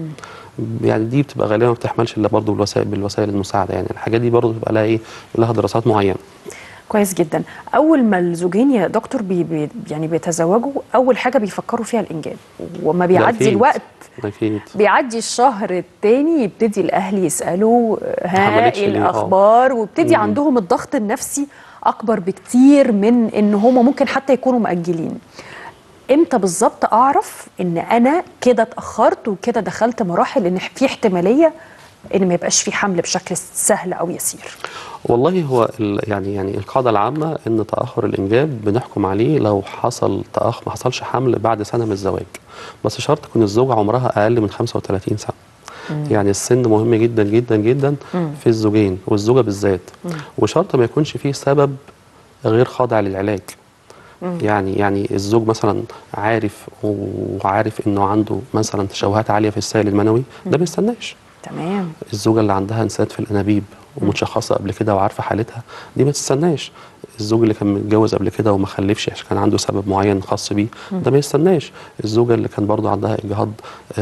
يعني دي بتبقى غالبا ما بتحملش الا برضه بالوسائل بالوسائل المساعده يعني الحاجات دي برضه بتبقى لها ايه لها دراسات معينه كويس جدا اول ما الزوجين يا دكتور بي بي يعني بيتزوجوا اول حاجه بيفكروا فيها الانجاب وما ده بيعدي أكيد. الوقت اكيد بيعدي الشهر التاني يبتدي الاهل يسالوا ها عملتش ايه ليه؟ آه. الاخبار ويبتدي مم. عندهم الضغط النفسي اكبر بكتير من ان هم ممكن حتى يكونوا مأجلين امتى بالظبط اعرف ان انا كده اتاخرت وكده دخلت مراحل ان في احتماليه ان ما يبقاش في حمل بشكل سهل او يسير والله هو ال- يعني يعني القاعده العامه ان تاخر الانجاب بنحكم عليه لو حصل تاخر ما حصلش حمل بعد سنه من الزواج بس شرط تكون الزوجه عمرها اقل من 35 سنه يعني السن مهم جدا جدا جدا في الزوجين والزوجه بالذات وشرط ما يكونش فيه سبب غير خاضع للعلاج يعني يعني الزوج مثلا عارف وعارف انه عنده مثلا تشوهات عاليه في السائل المنوي ده ما يستناش تمام الزوجه اللي عندها انسداد في الانابيب ومتشخصه قبل كده وعارفه حالتها دي ما تستناش الزوج اللي كان متجوز قبل كده وما خلفش عشان كان عنده سبب معين خاص بيه ده ما يستناش الزوجه اللي كان برضو عندها اجهاض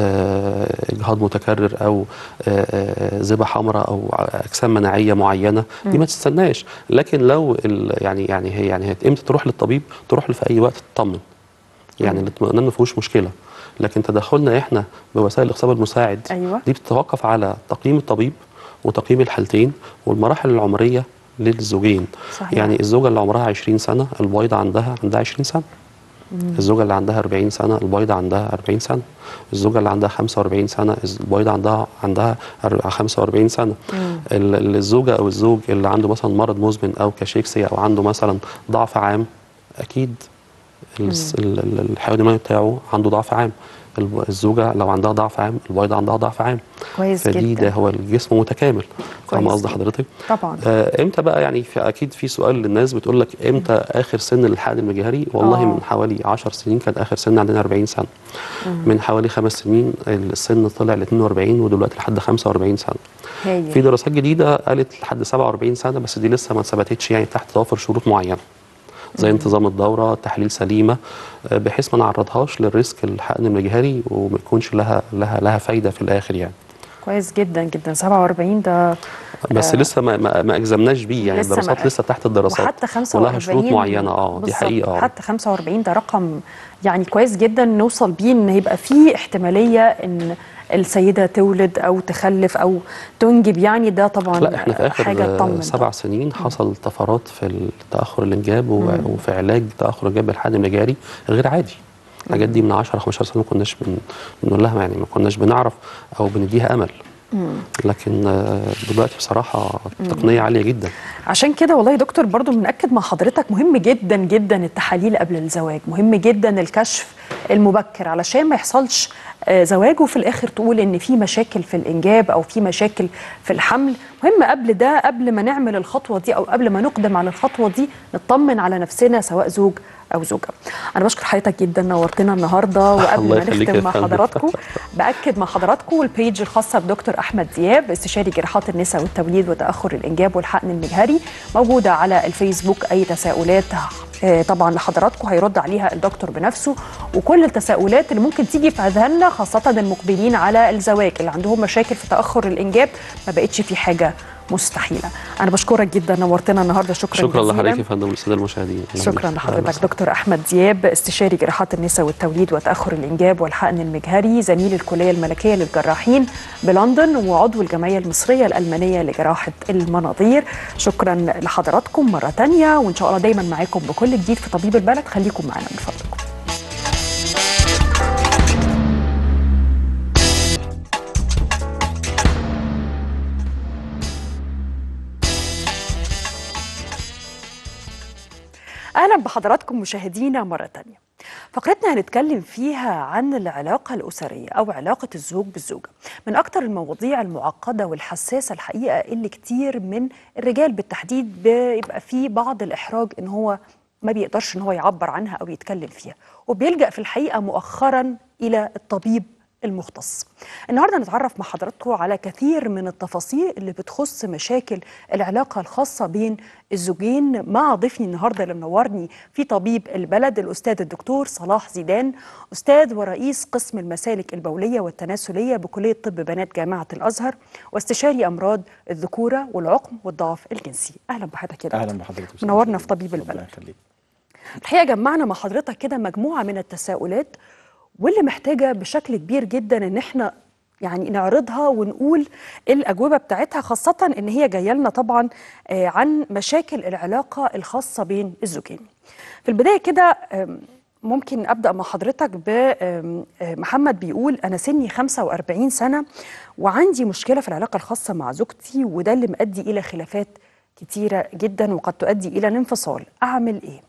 آه اجهاض متكرر او آه آه زبه حمراء او اجسام مناعيه معينه دي ما تستناش لكن لو ال- يعني يعني هي يعني هي امتى تروح للطبيب تروح له في اي وقت تطمن يعني الاطمئنان ما فيهوش مشكله لكن تدخلنا احنا بوسائل الاخصاب المساعد أيوة. دي بتتوقف على تقييم الطبيب وتقييم الحالتين والمراحل العمريه للزوجين صحيح. يعني الزوجه اللي عمرها 20 سنه البويضه عندها عندها 20 سنه الزوجه اللي عندها 40 سنه البويضه عندها 40 سنه الزوجه اللي عندها 45 سنه البويضه عندها عندها أر- 45 سنه ال- ال- الزوجه او الزوج اللي عنده مثلا مرض مزمن او كاشيكسيا او عنده مثلا ضعف عام اكيد الس- ال- ال- الحيوان المنوي بتاعه عنده ضعف عام الب- الزوجه لو عندها ضعف عام البويضه عندها ضعف عام كويس فدي جدا ده هو الجسم متكامل فاهم كويس قصد جدا. حضرتك طبعا آه امتى بقى يعني في اكيد في سؤال للناس بتقول لك امتى اخر سن للحقن المجهري والله آه. من حوالي 10 سنين كان اخر سن عندنا 40 سنه من حوالي خمس سنين السن طلع ل 42 ودلوقتي لحد 45 سنه هايل في دراسات جديده قالت لحد 47 سنه بس دي لسه ما ثبتتش يعني تحت توافر شروط معينه زي انتظام الدوره تحليل سليمه آه، بحيث ما نعرضهاش للريسك الحقن المجهري وما يكونش لها لها لها فايده في الاخر يعني كويس جدا جدا 47 ده بس آه. لسه ما ما, ما اجزمناش بيه يعني لسه ما- الدراسات لسه تحت الدراسات وحتى 45 ولها شروط معينه اه دي بالظبط. حقيقه آه. حتى 45 ده رقم يعني كويس جدا نوصل بيه ان يبقى في احتماليه ان السيده تولد او تخلف او تنجب يعني ده طبعا لا احنا في حاجه اخر تطمن آه، سبع سنين حصل طفرات في تاخر الانجاب و- وفي علاج تاخر الانجاب بالحقن المجاري غير عادي الحاجات دي من 10 15 سنه ما كناش بن- بنقول لها يعني ما كناش بنعرف او بنديها امل لكن آه، دلوقتي بصراحه تقنيه عاليه جدا عشان كده والله يا دكتور برضو بنأكد مع حضرتك مهم جدا جدا التحاليل قبل الزواج مهم جدا الكشف المبكر علشان ما يحصلش آه، زواج وفي الآخر تقول إن في مشاكل في الإنجاب أو في مشاكل في الحمل مهم قبل ده قبل ما نعمل الخطوة دي أو قبل ما نقدم على الخطوة دي نطمن على نفسنا سواء زوج أو زوجة أنا بشكر حضرتك جدا نورتنا النهاردة وقبل الله ما يخليك نختم يا مع فندم. حضراتكم باكد مع حضراتكم البيج الخاصه بدكتور احمد دياب استشاري جراحات النساء والتوليد وتاخر الانجاب والحقن المجهري موجوده على الفيسبوك اي تساؤلات آه، طبعا لحضراتكم هيرد عليها الدكتور بنفسه وكل التساؤلات اللي ممكن تيجي في اذهاننا خاصه المقبلين على الزواج اللي عندهم مشاكل في تاخر الانجاب ما بقتش في حاجه مستحيله انا بشكرك جدا نورتنا النهارده شكرا شكرا جزيلا لحضرتك يا فندم والساده المشاهدين شكرا لحضرتك دكتور احمد دياب استشاري جراحات النساء والتوليد وتاخر الانجاب والحقن المجهري زميل الكليه الملكيه للجراحين بلندن وعضو الجمعيه المصريه الالمانيه لجراحه المناظير شكرا لحضراتكم مره تانية وان شاء الله دايما معاكم بكل جديد في طبيب البلد خليكم معنا من فضلكم اهلا بحضراتكم مشاهدينا مره تانية فقرتنا هنتكلم فيها عن العلاقة الأسرية أو علاقة الزوج بالزوجة من أكتر المواضيع المعقدة والحساسة الحقيقة اللي كتير من الرجال بالتحديد بيبقى فيه بعض الإحراج إن هو ما بيقدرش إن هو يعبر عنها أو يتكلم فيها وبيلجأ في الحقيقة مؤخرا إلى الطبيب المختص النهارده نتعرف مع حضراتكم على كثير من التفاصيل اللي بتخص مشاكل العلاقه الخاصه بين الزوجين مع ضيفي النهارده اللي منورني في طبيب البلد الاستاذ الدكتور صلاح زيدان استاذ ورئيس قسم المسالك البوليه والتناسليه بكليه طب بنات جامعه الازهر واستشاري امراض الذكوره والعقم والضعف الجنسي اهلا بحضرتك يا دكتور اهلا بحضرتك أستاذ منورنا خالد. في طبيب ربنا البلد يخليك الحقيقه جمعنا مع حضرتك كده مجموعه من التساؤلات واللي محتاجه بشكل كبير جدا ان احنا يعني نعرضها ونقول الاجوبه بتاعتها خاصه ان هي جايه لنا طبعا آه، عن مشاكل العلاقه الخاصه بين الزوجين. في البدايه كده آم، ممكن ابدا مع حضرتك بمحمد بيقول انا سني 45 سنه وعندي مشكله في العلاقه الخاصه مع زوجتي وده اللي مؤدي الى خلافات كتيره جدا وقد تؤدي الى الانفصال اعمل ايه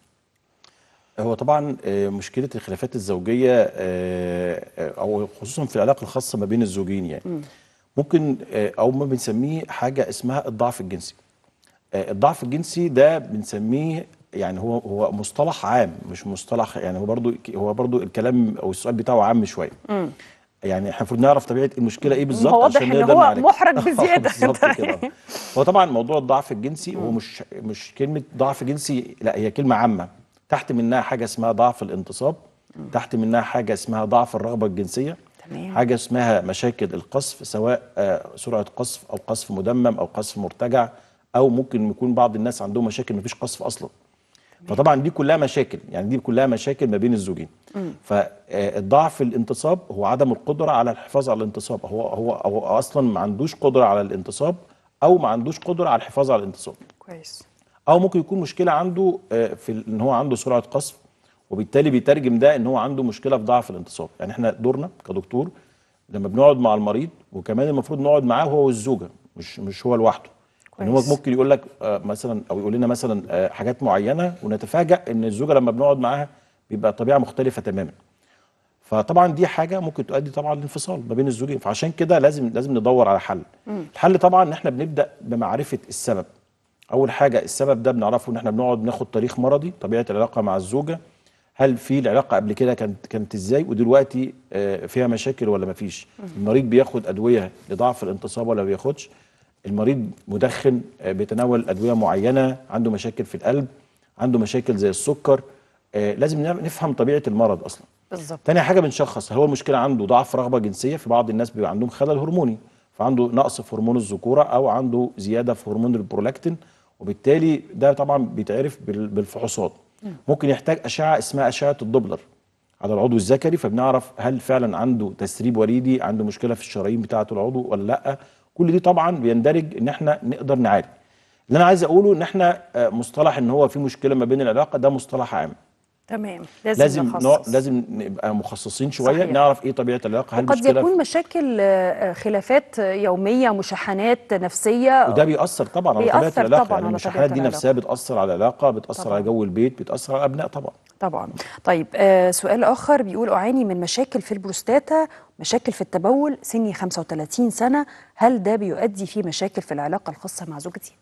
هو طبعا آه، مشكله الخلافات الزوجيه آه، آه، او خصوصا في العلاقه الخاصه ما بين الزوجين يعني ممكن آه، او ما بنسميه حاجه اسمها الضعف الجنسي آه، الضعف الجنسي ده بنسميه يعني هو هو مصطلح عام مش مصطلح يعني هو برضو هو برضو الكلام او السؤال بتاعه عام شويه يعني احنا المفروض نعرف طبيعه المشكله ايه بالظبط هو واضح عشان إن نقدر هو نعالجها. محرج آه، بزيادة. بالظبط كده هو طبعا موضوع الضعف الجنسي هو مش مش كلمه ضعف جنسي لا هي كلمه عامه تحت منها حاجه اسمها ضعف الانتصاب تحت منها حاجه اسمها ضعف الرغبه الجنسيه تمام. حاجه اسمها مشاكل القذف سواء آه، سرعه قذف او قذف مدمم او قذف مرتجع او ممكن يكون بعض الناس عندهم مشاكل مفيش قذف اصلا فطبعا دي كلها مشاكل يعني دي كلها مشاكل ما بين الزوجين فالضعف الانتصاب هو عدم القدره على الحفاظ على الانتصاب هو هو هو اصلا ما عندوش قدره على الانتصاب او ما عندوش قدره على الحفاظ على الانتصاب كويس او ممكن يكون مشكله عنده آه، في ال- ان هو عنده سرعه قذف وبالتالي بيترجم ده ان هو عنده مشكله في ضعف الانتصاب يعني احنا دورنا كدكتور لما بنقعد مع المريض وكمان المفروض نقعد معاه هو والزوجه مش مش هو لوحده ان هو كويس. ممكن يقول لك آه، مثلا او يقول لنا مثلا آه، حاجات معينه ونتفاجئ ان الزوجه لما بنقعد معاها بيبقى طبيعه مختلفه تماما فطبعا دي حاجه ممكن تؤدي طبعا لانفصال ما بين الزوجين فعشان كده لازم لازم ندور على حل الحل طبعا ان احنا بنبدا بمعرفه السبب اول حاجه السبب ده بنعرفه ان احنا بنقعد ناخد تاريخ مرضي طبيعه العلاقه مع الزوجه هل في العلاقه قبل كده كانت كانت ازاي ودلوقتي آه، فيها مشاكل ولا ما فيش المريض بياخد ادويه لضعف الانتصاب ولا ما بياخدش المريض مدخن آه، بيتناول ادويه معينه عنده مشاكل في القلب عنده مشاكل زي السكر آه، لازم نعم- نفهم طبيعه المرض اصلا بالظبط تاني حاجه بنشخص هل هو المشكله عنده ضعف رغبه جنسيه في بعض الناس بيبقى عندهم خلل هرموني فعنده نقص في هرمون الذكوره او عنده زياده في هرمون البرولاكتين وبالتالي ده طبعا بيتعرف بال- بالفحوصات ممكن يحتاج اشعه اسمها اشعه الدوبلر على العضو الذكري فبنعرف هل فعلا عنده تسريب وريدي عنده مشكله في الشرايين بتاعه العضو ولا لا كل دي طبعا بيندرج ان احنا نقدر نعالج اللي انا عايز اقوله ان احنا آه، مصطلح ان هو في مشكله ما بين العلاقه ده مصطلح عام تمام لازم, لازم نخصص. نوع لازم نبقى مخصصين شويه صحيح. نعرف ايه طبيعه العلاقه هل قد مشكله يكون مشاكل آه، خلافات يوميه مشاحنات نفسيه وده بيأثر طبعا على طبيعه بيأثر العلاقه طبعاً يعني على المشاحنات طبيعة دي نفسها بتأثر على العلاقه بتأثر طبعاً. على جو البيت بتأثر على الابناء طبعا طبعا طيب آه سؤال اخر بيقول اعاني من مشاكل في البروستاتا مشاكل في التبول سني 35 سنه هل ده بيؤدي في مشاكل في العلاقه الخاصه مع زوجتي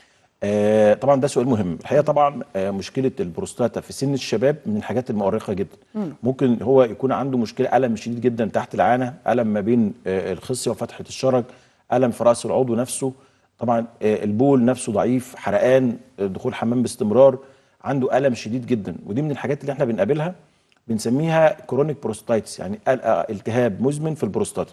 آه طبعا ده سؤال مهم الحقيقه طبعا آه مشكله البروستاتا في سن الشباب من الحاجات المؤرقه جدا ممكن هو يكون عنده مشكله الم شديد جدا تحت العانه الم ما بين آه الخصيه وفتحه الشرج الم في راس العضو نفسه طبعا آه البول نفسه ضعيف حرقان آه، دخول حمام باستمرار عنده الم شديد جدا ودي من الحاجات اللي احنا بنقابلها بنسميها كرونيك بروستايتس يعني ال- آه، التهاب مزمن في البروستاتا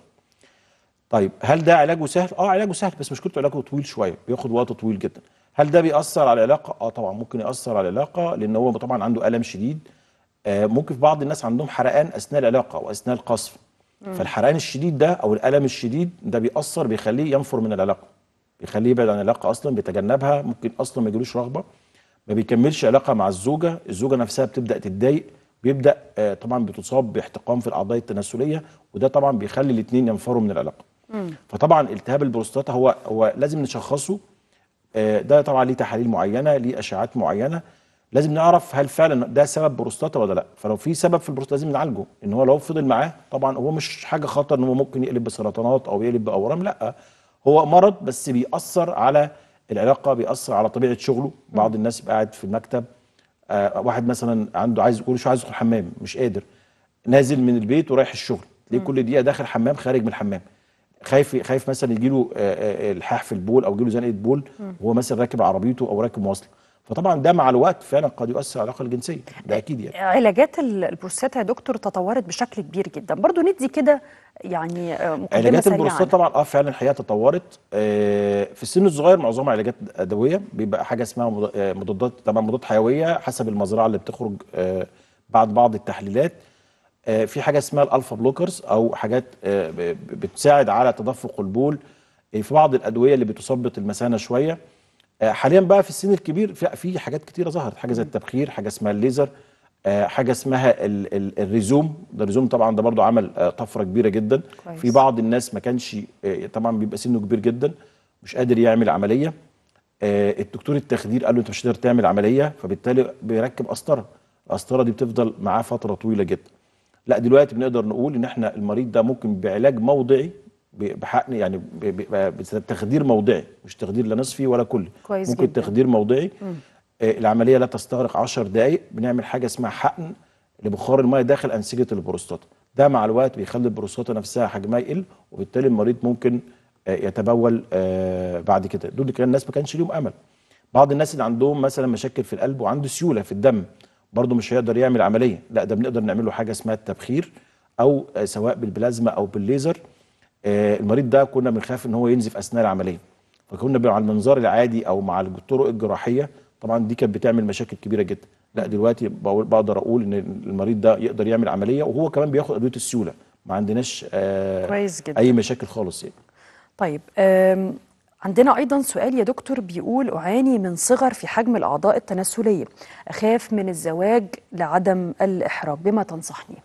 طيب هل ده علاجه سهل؟ اه علاجه سهل بس مشكلته علاجه طويل شويه بياخد وقت طويل جدا. هل ده بيأثر على العلاقه؟ اه طبعا ممكن يأثر على العلاقه لان هو طبعا عنده ألم شديد. آه ممكن في بعض الناس عندهم حرقان اثناء العلاقه واثناء القصف. فالحرقان الشديد ده او الألم الشديد ده بيأثر بيخليه ينفر من العلاقه. بيخليه يبعد عن العلاقه اصلا بيتجنبها ممكن اصلا ما يجيلوش رغبه. ما بيكملش علاقه مع الزوجه، الزوجه نفسها بتبدا تتضايق بيبدا آه طبعا بتصاب باحتقان في الاعضاء التناسليه وده طبعا بيخلي الاثنين ينفروا من العلاقه. فطبعا التهاب البروستاتا هو هو لازم نشخصه آه، ده طبعا ليه تحاليل معينه ليه اشعات معينه لازم نعرف هل فعلا ده سبب بروستاتا ولا لا فلو في سبب في البروستاتا لازم نعالجه ان هو لو فضل معاه طبعا هو مش حاجه خطر ان هو ممكن يقلب بسرطانات او يقلب باورام لا هو مرض بس بيأثر على العلاقه بيأثر على طبيعه شغله بعض الناس يبقى قاعد في المكتب آه واحد مثلا عنده عايز كل شويه عايز يدخل الحمام مش قادر نازل من البيت ورايح الشغل تلاقيه كل دقيقه داخل حمام خارج من الحمام خايف خايف مثلا يجي له الحاح في البول او يجي له زنقه بول وهو مثلا راكب عربيته او راكب مواصله فطبعا ده مع الوقت فعلا قد يؤثر على العلاقه الجنسيه ده اكيد يعني علاجات ال- البروستاتا يا دكتور تطورت بشكل كبير جدا برضو ندي كده يعني آه، مقدمه علاجات سريعه البروستات عنها. طبعا اه فعلا الحقيقه تطورت آه، في السن الصغير معظمها علاجات ادويه بيبقى حاجه اسمها مض- آه، مضادات طبعا مضادات حيويه حسب المزرعه اللي بتخرج آه، بعد بعض التحليلات آه، في حاجه اسمها الالفا بلوكرز او حاجات آه، ب- ب- بتساعد على تدفق البول آه، في بعض الادويه اللي بتثبط المثانه شويه آه، حاليا بقى في السن الكبير في في حاجات كتيره ظهرت حاجه زي التبخير حاجه اسمها الليزر آه، حاجه اسمها ال- ال- الريزوم ده الريزوم طبعا ده برضو عمل آه، طفره كبيره جدا كويس. في بعض الناس ما كانش آه، طبعا بيبقى سنه كبير جدا مش قادر يعمل عمليه آه، الدكتور التخدير قال له انت مش هتقدر تعمل عمليه فبالتالي بيركب قسطره القسطره دي بتفضل معاه فتره طويله جدا لا دلوقتي بنقدر نقول ان احنا المريض ده ممكن بعلاج موضعي ب- بحقن يعني ب- ب- بتخدير موضعي مش تخدير لا نصفي ولا كلي كويس ممكن جدا. تخدير موضعي آه، العمليه لا تستغرق 10 دقائق بنعمل حاجه اسمها حقن لبخار الميه داخل انسجه البروستاتا ده مع الوقت بيخلي البروستاتا نفسها حجمها يقل وبالتالي المريض ممكن آه، يتبول آه، بعد كده دول كان الناس ما كانش ليهم امل بعض الناس اللي عندهم مثلا مشاكل في القلب وعنده سيوله في الدم برضه مش هيقدر يعمل عمليه لا ده بنقدر نعمل له حاجه اسمها التبخير او آه، سواء بالبلازما او بالليزر آه، المريض ده كنا بنخاف ان هو ينزف اثناء العمليه فكنا مع المنظار العادي او مع الطرق الجراحيه طبعا دي كانت بتعمل مشاكل كبيره جدا لا دلوقتي بقول- بقدر اقول ان المريض ده يقدر يعمل عمليه وهو كمان بياخد ادويه السيوله ما عندناش آه كويس جدا. اي مشاكل خالص يعني طيب آم، عندنا أيضا سؤال يا دكتور بيقول أعاني من صغر في حجم الأعضاء التناسلية أخاف من الزواج لعدم الإحراج بما تنصحني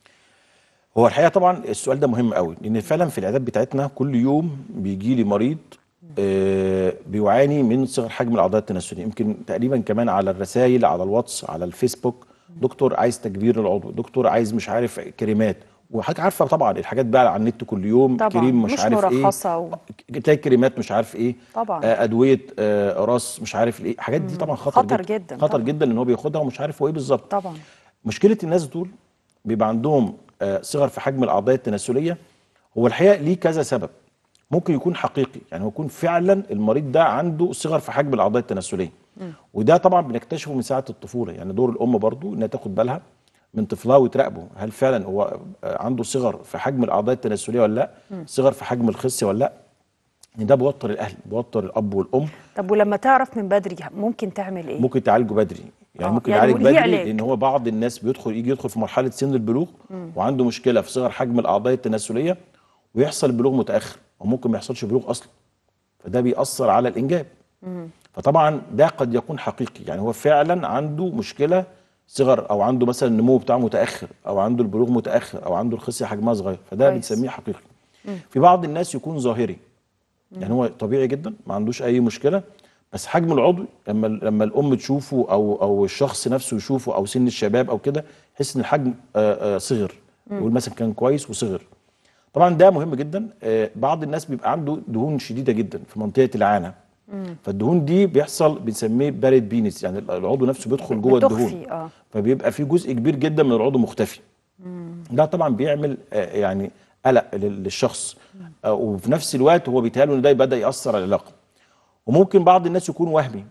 هو الحقيقه طبعا السؤال ده مهم قوي لان فعلا في العيادات بتاعتنا كل يوم بيجي لي مريض آه، بيعاني من صغر حجم الاعضاء التناسليه يمكن تقريبا كمان على الرسائل على الواتس على الفيسبوك دكتور عايز تكبير العضو دكتور عايز مش عارف كريمات وحضرتك عارفه طبعا الحاجات بقى على النت كل يوم طبعاً، كريم مش, مش عارف مرخصة ايه و- تلاقي كريمات مش عارف ايه طبعاً. آه ادويه آه راس مش عارف ايه الحاجات دي طبعا خطر, خطر جداً، خطر طبعاً. جدا ان هو بياخدها ومش عارف هو ايه بالظبط طبعا مشكله الناس دول بيبقى عندهم آه، صغر في حجم الاعضاء التناسليه هو الحقيقه ليه كذا سبب ممكن يكون حقيقي يعني هو يكون فعلا المريض ده عنده صغر في حجم الاعضاء التناسليه وده طبعا بنكتشفه من ساعه الطفوله يعني دور الام برضو انها تاخد بالها من طفلها وتراقبه هل فعلا هو آه، عنده صغر في حجم الاعضاء التناسليه ولا لا صغر في حجم الخصيه ولا لا إن ده بيوتر الاهل بيوتر الاب والام طب ولما تعرف من بدري ممكن تعمل ايه ممكن تعالجه بدري يعني آه، ممكن يعني يعالج ليه بدري علاج؟ لان هو بعض الناس بيدخل يجي يدخل في مرحله سن البلوغ وعنده مشكله في صغر حجم الاعضاء التناسليه ويحصل البلوغ متاخر وممكن ما يحصلش بلوغ اصلا فده بيأثر على الانجاب فطبعا ده قد يكون حقيقي يعني هو فعلا عنده مشكله صغر او عنده مثلا النمو بتاعه متاخر او عنده البلوغ متاخر او عنده الخصيه حجمها صغير فده كويس. بنسميه حقيقي في بعض الناس يكون ظاهري يعني هو طبيعي جدا ما عندوش اي مشكله بس حجم العضو لما لما الام تشوفه او او الشخص نفسه يشوفه او سن الشباب او كده يحس ان الحجم آه، آه، صغر يقول مثلا كان كويس وصغر طبعا ده مهم جدا آه، بعض الناس بيبقى عنده دهون شديده جدا في منطقه العانه فالدهون دي بيحصل بنسميه بارد بينس يعني العضو نفسه بيدخل جوه بتخفي، الدهون آه. فبيبقى في جزء كبير جدا من العضو مختفي ده طبعا بيعمل آه، يعني قلق لل- للشخص آه، وفي نفس الوقت هو بيتهيأله ان ده بدا ياثر على العلاقه وممكن بعض الناس يكون وهمي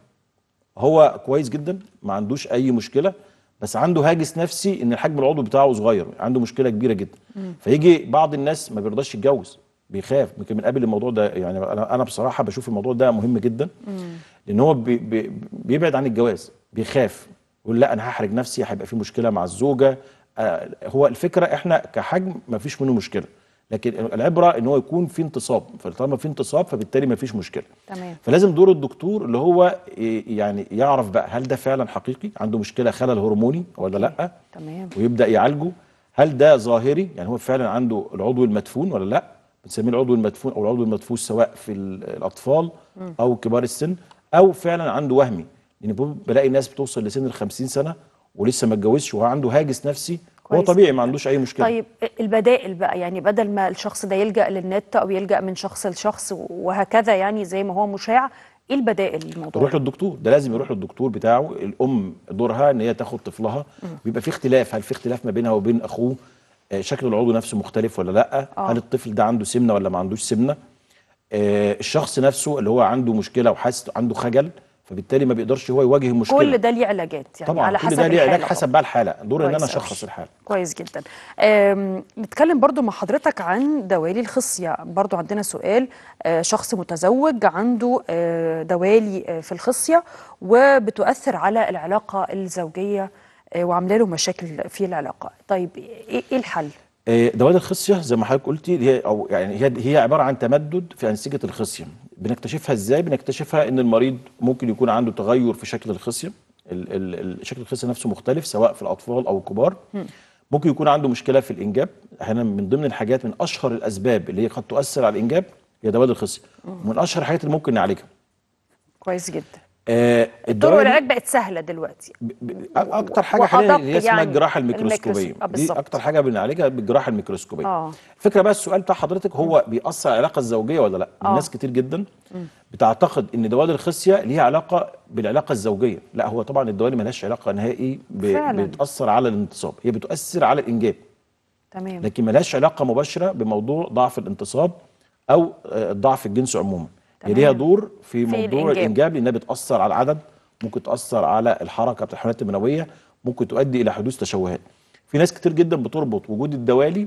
هو كويس جدا ما عندوش اي مشكله بس عنده هاجس نفسي ان الحجم العضوي بتاعه صغير عنده مشكله كبيره جدا فيجي بعض الناس ما بيرضاش يتجوز بيخاف يمكن من قبل الموضوع ده يعني انا انا بصراحه بشوف الموضوع ده مهم جدا لان هو بي بي بيبعد عن الجواز بيخاف يقول لا انا هحرج نفسي هيبقى في مشكله مع الزوجه آه هو الفكره احنا كحجم ما فيش منه مشكله لكن العبره ان هو يكون في انتصاب فطالما في انتصاب فبالتالي ما فيش مشكله تمام فلازم دور الدكتور اللي هو ي- يعني يعرف بقى هل ده فعلا حقيقي عنده مشكله خلل هرموني ولا لا تمام ويبدا يعالجه هل ده ظاهري يعني هو فعلا عنده العضو المدفون ولا لا بنسميه العضو المدفون او العضو المدفوس سواء في ال- الاطفال او كبار السن او فعلا عنده وهمي لان يعني بلاقي ناس بتوصل لسن ال 50 سنه ولسه ما اتجوزش وهو عنده هاجس نفسي هو كويس طبيعي جداً. ما عندوش اي مشكله طيب البدائل بقى يعني بدل ما الشخص ده يلجأ للنت او يلجأ من شخص لشخص وهكذا يعني زي ما هو مشاع ايه البدائل للموضوع يروح للدكتور ده لازم يروح للدكتور بتاعه الام دورها ان هي تاخد طفلها بيبقى في اختلاف هل في اختلاف ما بينها وبين اخوه آه، شكل العضو نفسه مختلف ولا لا آه. هل الطفل ده عنده سمنه ولا ما عندوش سمنه آه، الشخص نفسه اللي هو عنده مشكله وحاسس عنده خجل فبالتالي ما بيقدرش هو يواجه المشكله كل ده ليه علاجات يعني طبعا على كل حسب ده ليه علاج الحالة حسب طبعاً. بقى الحاله دور ان كويس انا أوي. اشخص الحاله كويس جدا أم، نتكلم برضو مع حضرتك عن دوالي الخصية برضو عندنا سؤال آه، شخص متزوج عنده آه، دوالي آه، في الخصية وبتؤثر على العلاقة الزوجية آه، وعامله له مشاكل في العلاقة طيب ايه إيه الحل؟ آه، دوالي الخصيه زي ما حضرتك قلتي هي او يعني هي هي عباره عن تمدد في انسجه الخصيه بنكتشفها ازاي بنكتشفها ان المريض ممكن يكون عنده تغير في شكل الخصيه ال- ال- ال- شكل الخصيه نفسه مختلف سواء في الاطفال او الكبار ممكن يكون عنده مشكله في الانجاب احيانا من ضمن الحاجات من اشهر الاسباب اللي هي قد تؤثر على الانجاب هي دوالي الخصيه ومن اشهر الحاجات اللي ممكن نعالجها كويس جدا آه، طرق الدوالي العلاج بقت سهلة دلوقتي ب- ب- اكتر حاجه حاليا وأدق اللي هي اسمها يعني الجراحه الميكروس- الميكروسكوبيه آه، دي بالظبط. اكتر حاجه بنعالجها بالجراحه الميكروسكوبيه آه. الفكره بقى السؤال بتاع حضرتك هو بيأثر على العلاقه الزوجيه ولا لا آه. الناس كتير جدا بتعتقد ان دوالي الخصيه ليها علاقه بالعلاقه الزوجيه لا هو طبعا الدوالي ملهاش علاقه نهائي ب... فعلاً. بتأثر على الانتصاب هي بتؤثر على الانجاب تمام لكن ملهاش علاقه مباشره بموضوع ضعف الانتصاب او آه، الضعف الجنسي عموما هي تمام. ليها دور في في موضوع الإنجاب. الانجاب لانها بتاثر على العدد ممكن تاثر على الحركه بتاع الحيوانات المنويه ممكن تؤدي الى حدوث تشوهات في ناس كتير جدا بتربط وجود الدوالي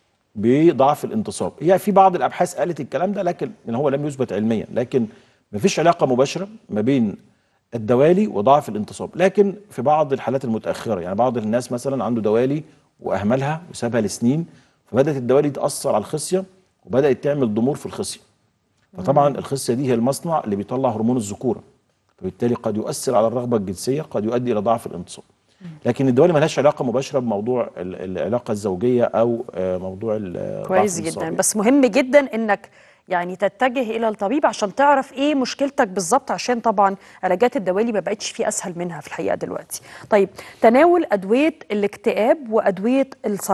بضعف الانتصاب هي في بعض الابحاث قالت الكلام ده لكن إن هو لم يثبت علميا لكن مفيش علاقه مباشره ما بين الدوالي وضعف الانتصاب لكن في بعض الحالات المتاخره يعني بعض الناس مثلا عنده دوالي واهملها وسابها لسنين فبدات الدوالي تاثر على الخصيه وبدات تعمل ضمور في الخصيه فطبعا الخصيه دي هي المصنع اللي بيطلع هرمون الذكوره فبالتالي قد يؤثر على الرغبه الجنسيه قد يؤدي الى ضعف الانتصاب لكن الدوالي ملهاش علاقه مباشره بموضوع ال- العلاقه الزوجيه او آه، موضوع ال- ضعف كويس الانتصاب جدا يعني. بس مهم جدا انك يعني تتجه الى الطبيب عشان تعرف ايه مشكلتك بالظبط عشان طبعا علاجات الدوالي ما بقتش في اسهل منها في الحقيقه دلوقتي. طيب تناول ادويه الاكتئاب وادويه الصرع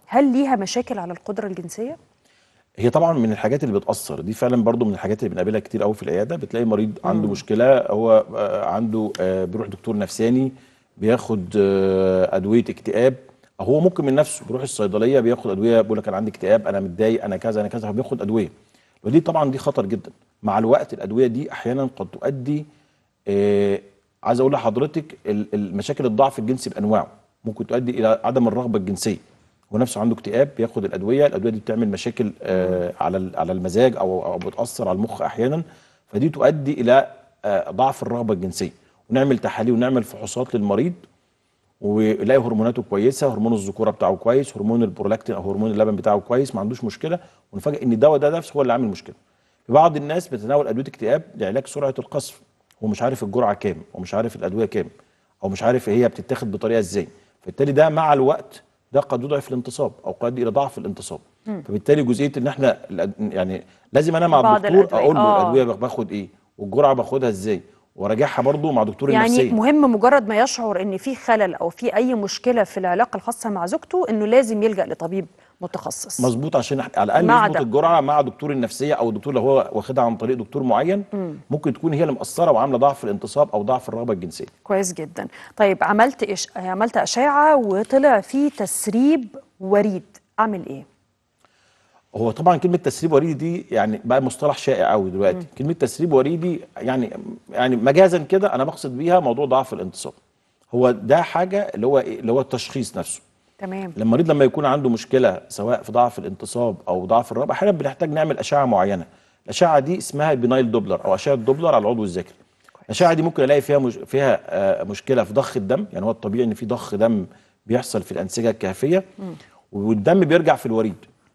هل ليها مشاكل على القدره الجنسيه هي طبعا من الحاجات اللي بتاثر دي فعلا برضو من الحاجات اللي بنقابلها كتير قوي في العياده بتلاقي مريض عنده مشكله هو آه، عنده آه، بيروح دكتور نفساني بياخد آه، ادويه اكتئاب أو هو ممكن من نفسه بيروح الصيدليه بياخد ادويه بيقول لك انا عندي اكتئاب انا متضايق انا كذا انا كذا فبياخد ادويه ودي طبعا دي خطر جدا مع الوقت الادويه دي احيانا قد تؤدي آه، عايز اقول لحضرتك ال- المشاكل الضعف الجنسي بانواعه ممكن تؤدي الى عدم الرغبه الجنسيه هو نفسه عنده اكتئاب بياخد الادويه الادويه دي بتعمل مشاكل آه على ال- على المزاج او او بتاثر على المخ احيانا فدي تؤدي الى آه ضعف الرغبه الجنسيه ونعمل تحاليل ونعمل فحوصات للمريض ويلاقي هرموناته كويسه هرمون الذكوره بتاعه كويس هرمون البرولاكتين او هرمون اللبن بتاعه كويس ما عندوش مشكله ونفاجئ ان الدواء ده نفسه هو اللي عامل مشكله في بعض الناس بتتناول ادويه اكتئاب لعلاج سرعه القصف هو مش عارف الجرعه كام ومش عارف الادويه كام او مش عارف هي بتتاخد بطريقه ازاي فبالتالي ده مع الوقت ده قد يضعف الانتصاب او قد يؤدي الى ضعف الانتصاب فبالتالي جزئيه ان احنا الأد- يعني لازم انا مع بعض الدكتور الأدوية. اقول له آه. الادويه باخد ايه والجرعه باخدها ازاي وراجعها برضو مع دكتور يعني النفسيه مهم مجرد ما يشعر ان في خلل او في اي مشكله في العلاقه الخاصه مع زوجته انه لازم يلجا لطبيب متخصص مظبوط عشان على الاقل مع يظبط ده. الجرعه مع دكتور النفسيه او الدكتور اللي هو واخدها عن طريق دكتور معين ممكن تكون هي اللي مأثره وعامله ضعف الانتصاب او ضعف الرغبه الجنسيه كويس جدا طيب عملت إش... عملت اشعه وطلع فيه تسريب وريد اعمل ايه هو طبعا كلمه تسريب وريدي دي يعني بقى مصطلح شائع قوي دلوقتي كلمه تسريب وريدي يعني يعني مجازا كده انا بقصد بيها موضوع ضعف الانتصاب هو ده حاجه اللي هو إيه؟ اللي هو التشخيص نفسه تمام لما المريض لما يكون عنده مشكله سواء في ضعف الانتصاب او ضعف الرغبه احيانا بنحتاج نعمل اشعه معينه الاشعه دي اسمها البنايل دوبلر او اشعه دوبلر على العضو الذكري الاشعه دي ممكن الاقي فيها مش فيها آه، مشكله في ضخ الدم يعني هو الطبيعي ان في ضخ دم بيحصل في الانسجه الكهفيه والدم بيرجع في الوريد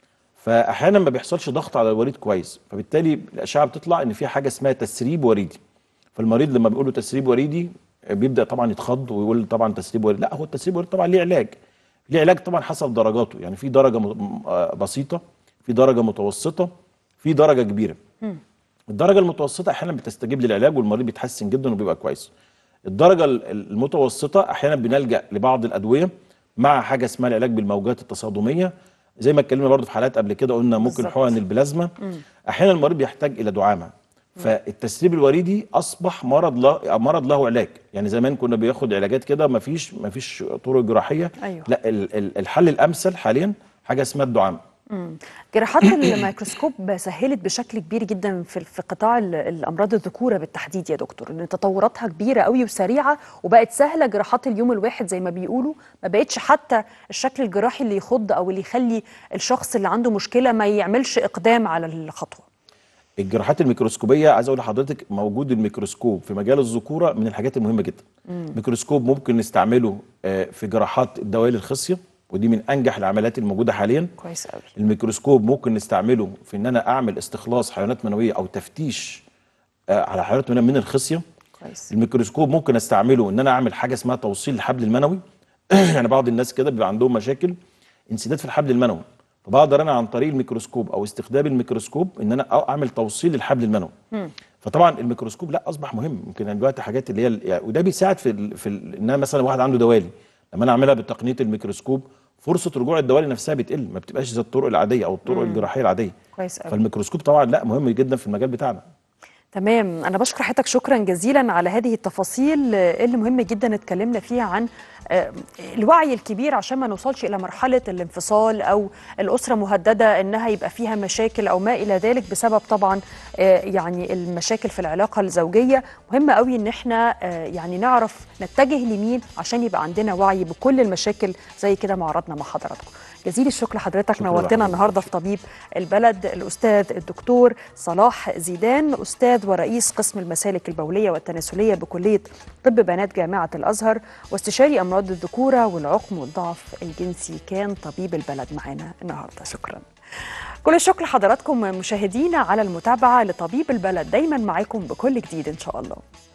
فاحيانا ما بيحصلش ضغط على الوريد كويس فبالتالي الاشعه بتطلع ان في حاجه اسمها تسريب وريدي فالمريض لما بيقول له تسريب وريدي آه، بيبدا طبعا يتخض ويقول طبعا تسريب وريدي لا هو التسريب الوريدي طبعا ليه علاج ليه علاج طبعا حسب درجاته يعني في درجه م- م- آه، بسيطه في درجه متوسطه في درجه كبيره الدرجه المتوسطه احيانا بتستجيب للعلاج والمريض بيتحسن جدا وبيبقى كويس الدرجه ال- المتوسطه احيانا بنلجا لبعض الادويه مع حاجه اسمها العلاج بالموجات التصادميه زي ما اتكلمنا برضو في حالات قبل كده قلنا ممكن بالظبط. حقن البلازما احيانا المريض بيحتاج الى دعامه فالتسريب الوريدي اصبح مرض لا مرض له علاج يعني زمان كنا بياخد علاجات كده مفيش مفيش طرق جراحيه أيوه. لا ال- ال- الحل الامثل حاليا حاجه اسمها الدعامه جراحات الميكروسكوب سهلت بشكل كبير جدا في في قطاع ال- الامراض الذكوره بالتحديد يا دكتور ان تطوراتها كبيره قوي وسريعه وبقت سهله جراحات اليوم الواحد زي ما بيقولوا ما بقتش حتى الشكل الجراحي اللي يخض او اللي يخلي الشخص اللي عنده مشكله ما يعملش اقدام على الخطوه الجراحات الميكروسكوبيه عايز اقول لحضرتك موجود الميكروسكوب في مجال الذكوره من الحاجات المهمه جدا ميكروسكوب ممكن نستعمله آه، في جراحات الدوالي الخصيه ودي من انجح العمليات الموجوده حاليا كويس قوي الميكروسكوب ممكن نستعمله في ان انا اعمل استخلاص حيوانات منويه او تفتيش آه، على حيوانات منويه من الخصيه كويس الميكروسكوب ممكن استعمله ان انا اعمل حاجه اسمها توصيل الحبل المنوي يعني بعض الناس كده بيبقى عندهم مشاكل انسداد في الحبل المنوي فبقدر انا عن طريق الميكروسكوب او استخدام الميكروسكوب ان انا أ- اعمل توصيل للحبل المنوي فطبعا الميكروسكوب لا اصبح مهم يمكن يعني دلوقتي حاجات اللي هي ال- يعني وده بيساعد في ال في ال ان انا مثلا واحد عنده دوالي لما انا اعملها بتقنيه الميكروسكوب فرصه رجوع الدوالي نفسها بتقل ما بتبقاش زي الطرق العاديه او الطرق الجراحيه العاديه كويس قوي فالميكروسكوب طبعا لا مهم جدا في المجال بتاعنا تمام انا بشكر حضرتك شكرا جزيلا على هذه التفاصيل آه، اللي مهم جدا اتكلمنا فيها عن آه، الوعي الكبير عشان ما نوصلش الى مرحله الانفصال او الاسره مهدده انها يبقى فيها مشاكل او ما الى ذلك بسبب طبعا آه، يعني المشاكل في العلاقه الزوجيه مهم قوي ان احنا آه، يعني نعرف نتجه لمين عشان يبقى عندنا وعي بكل المشاكل زي كده ما عرضنا مع حضراتكم جزيل الشكر لحضرتك شكرا نورتنا لحضرتك. النهارده في طبيب البلد الاستاذ الدكتور صلاح زيدان استاذ ورئيس قسم المسالك البوليه والتناسليه بكليه طب بنات جامعه الازهر واستشاري امراض الذكوره والعقم والضعف الجنسي كان طبيب البلد معانا النهارده شكرا كل الشكر لحضراتكم مشاهدينا على المتابعه لطبيب البلد دايما معاكم بكل جديد ان شاء الله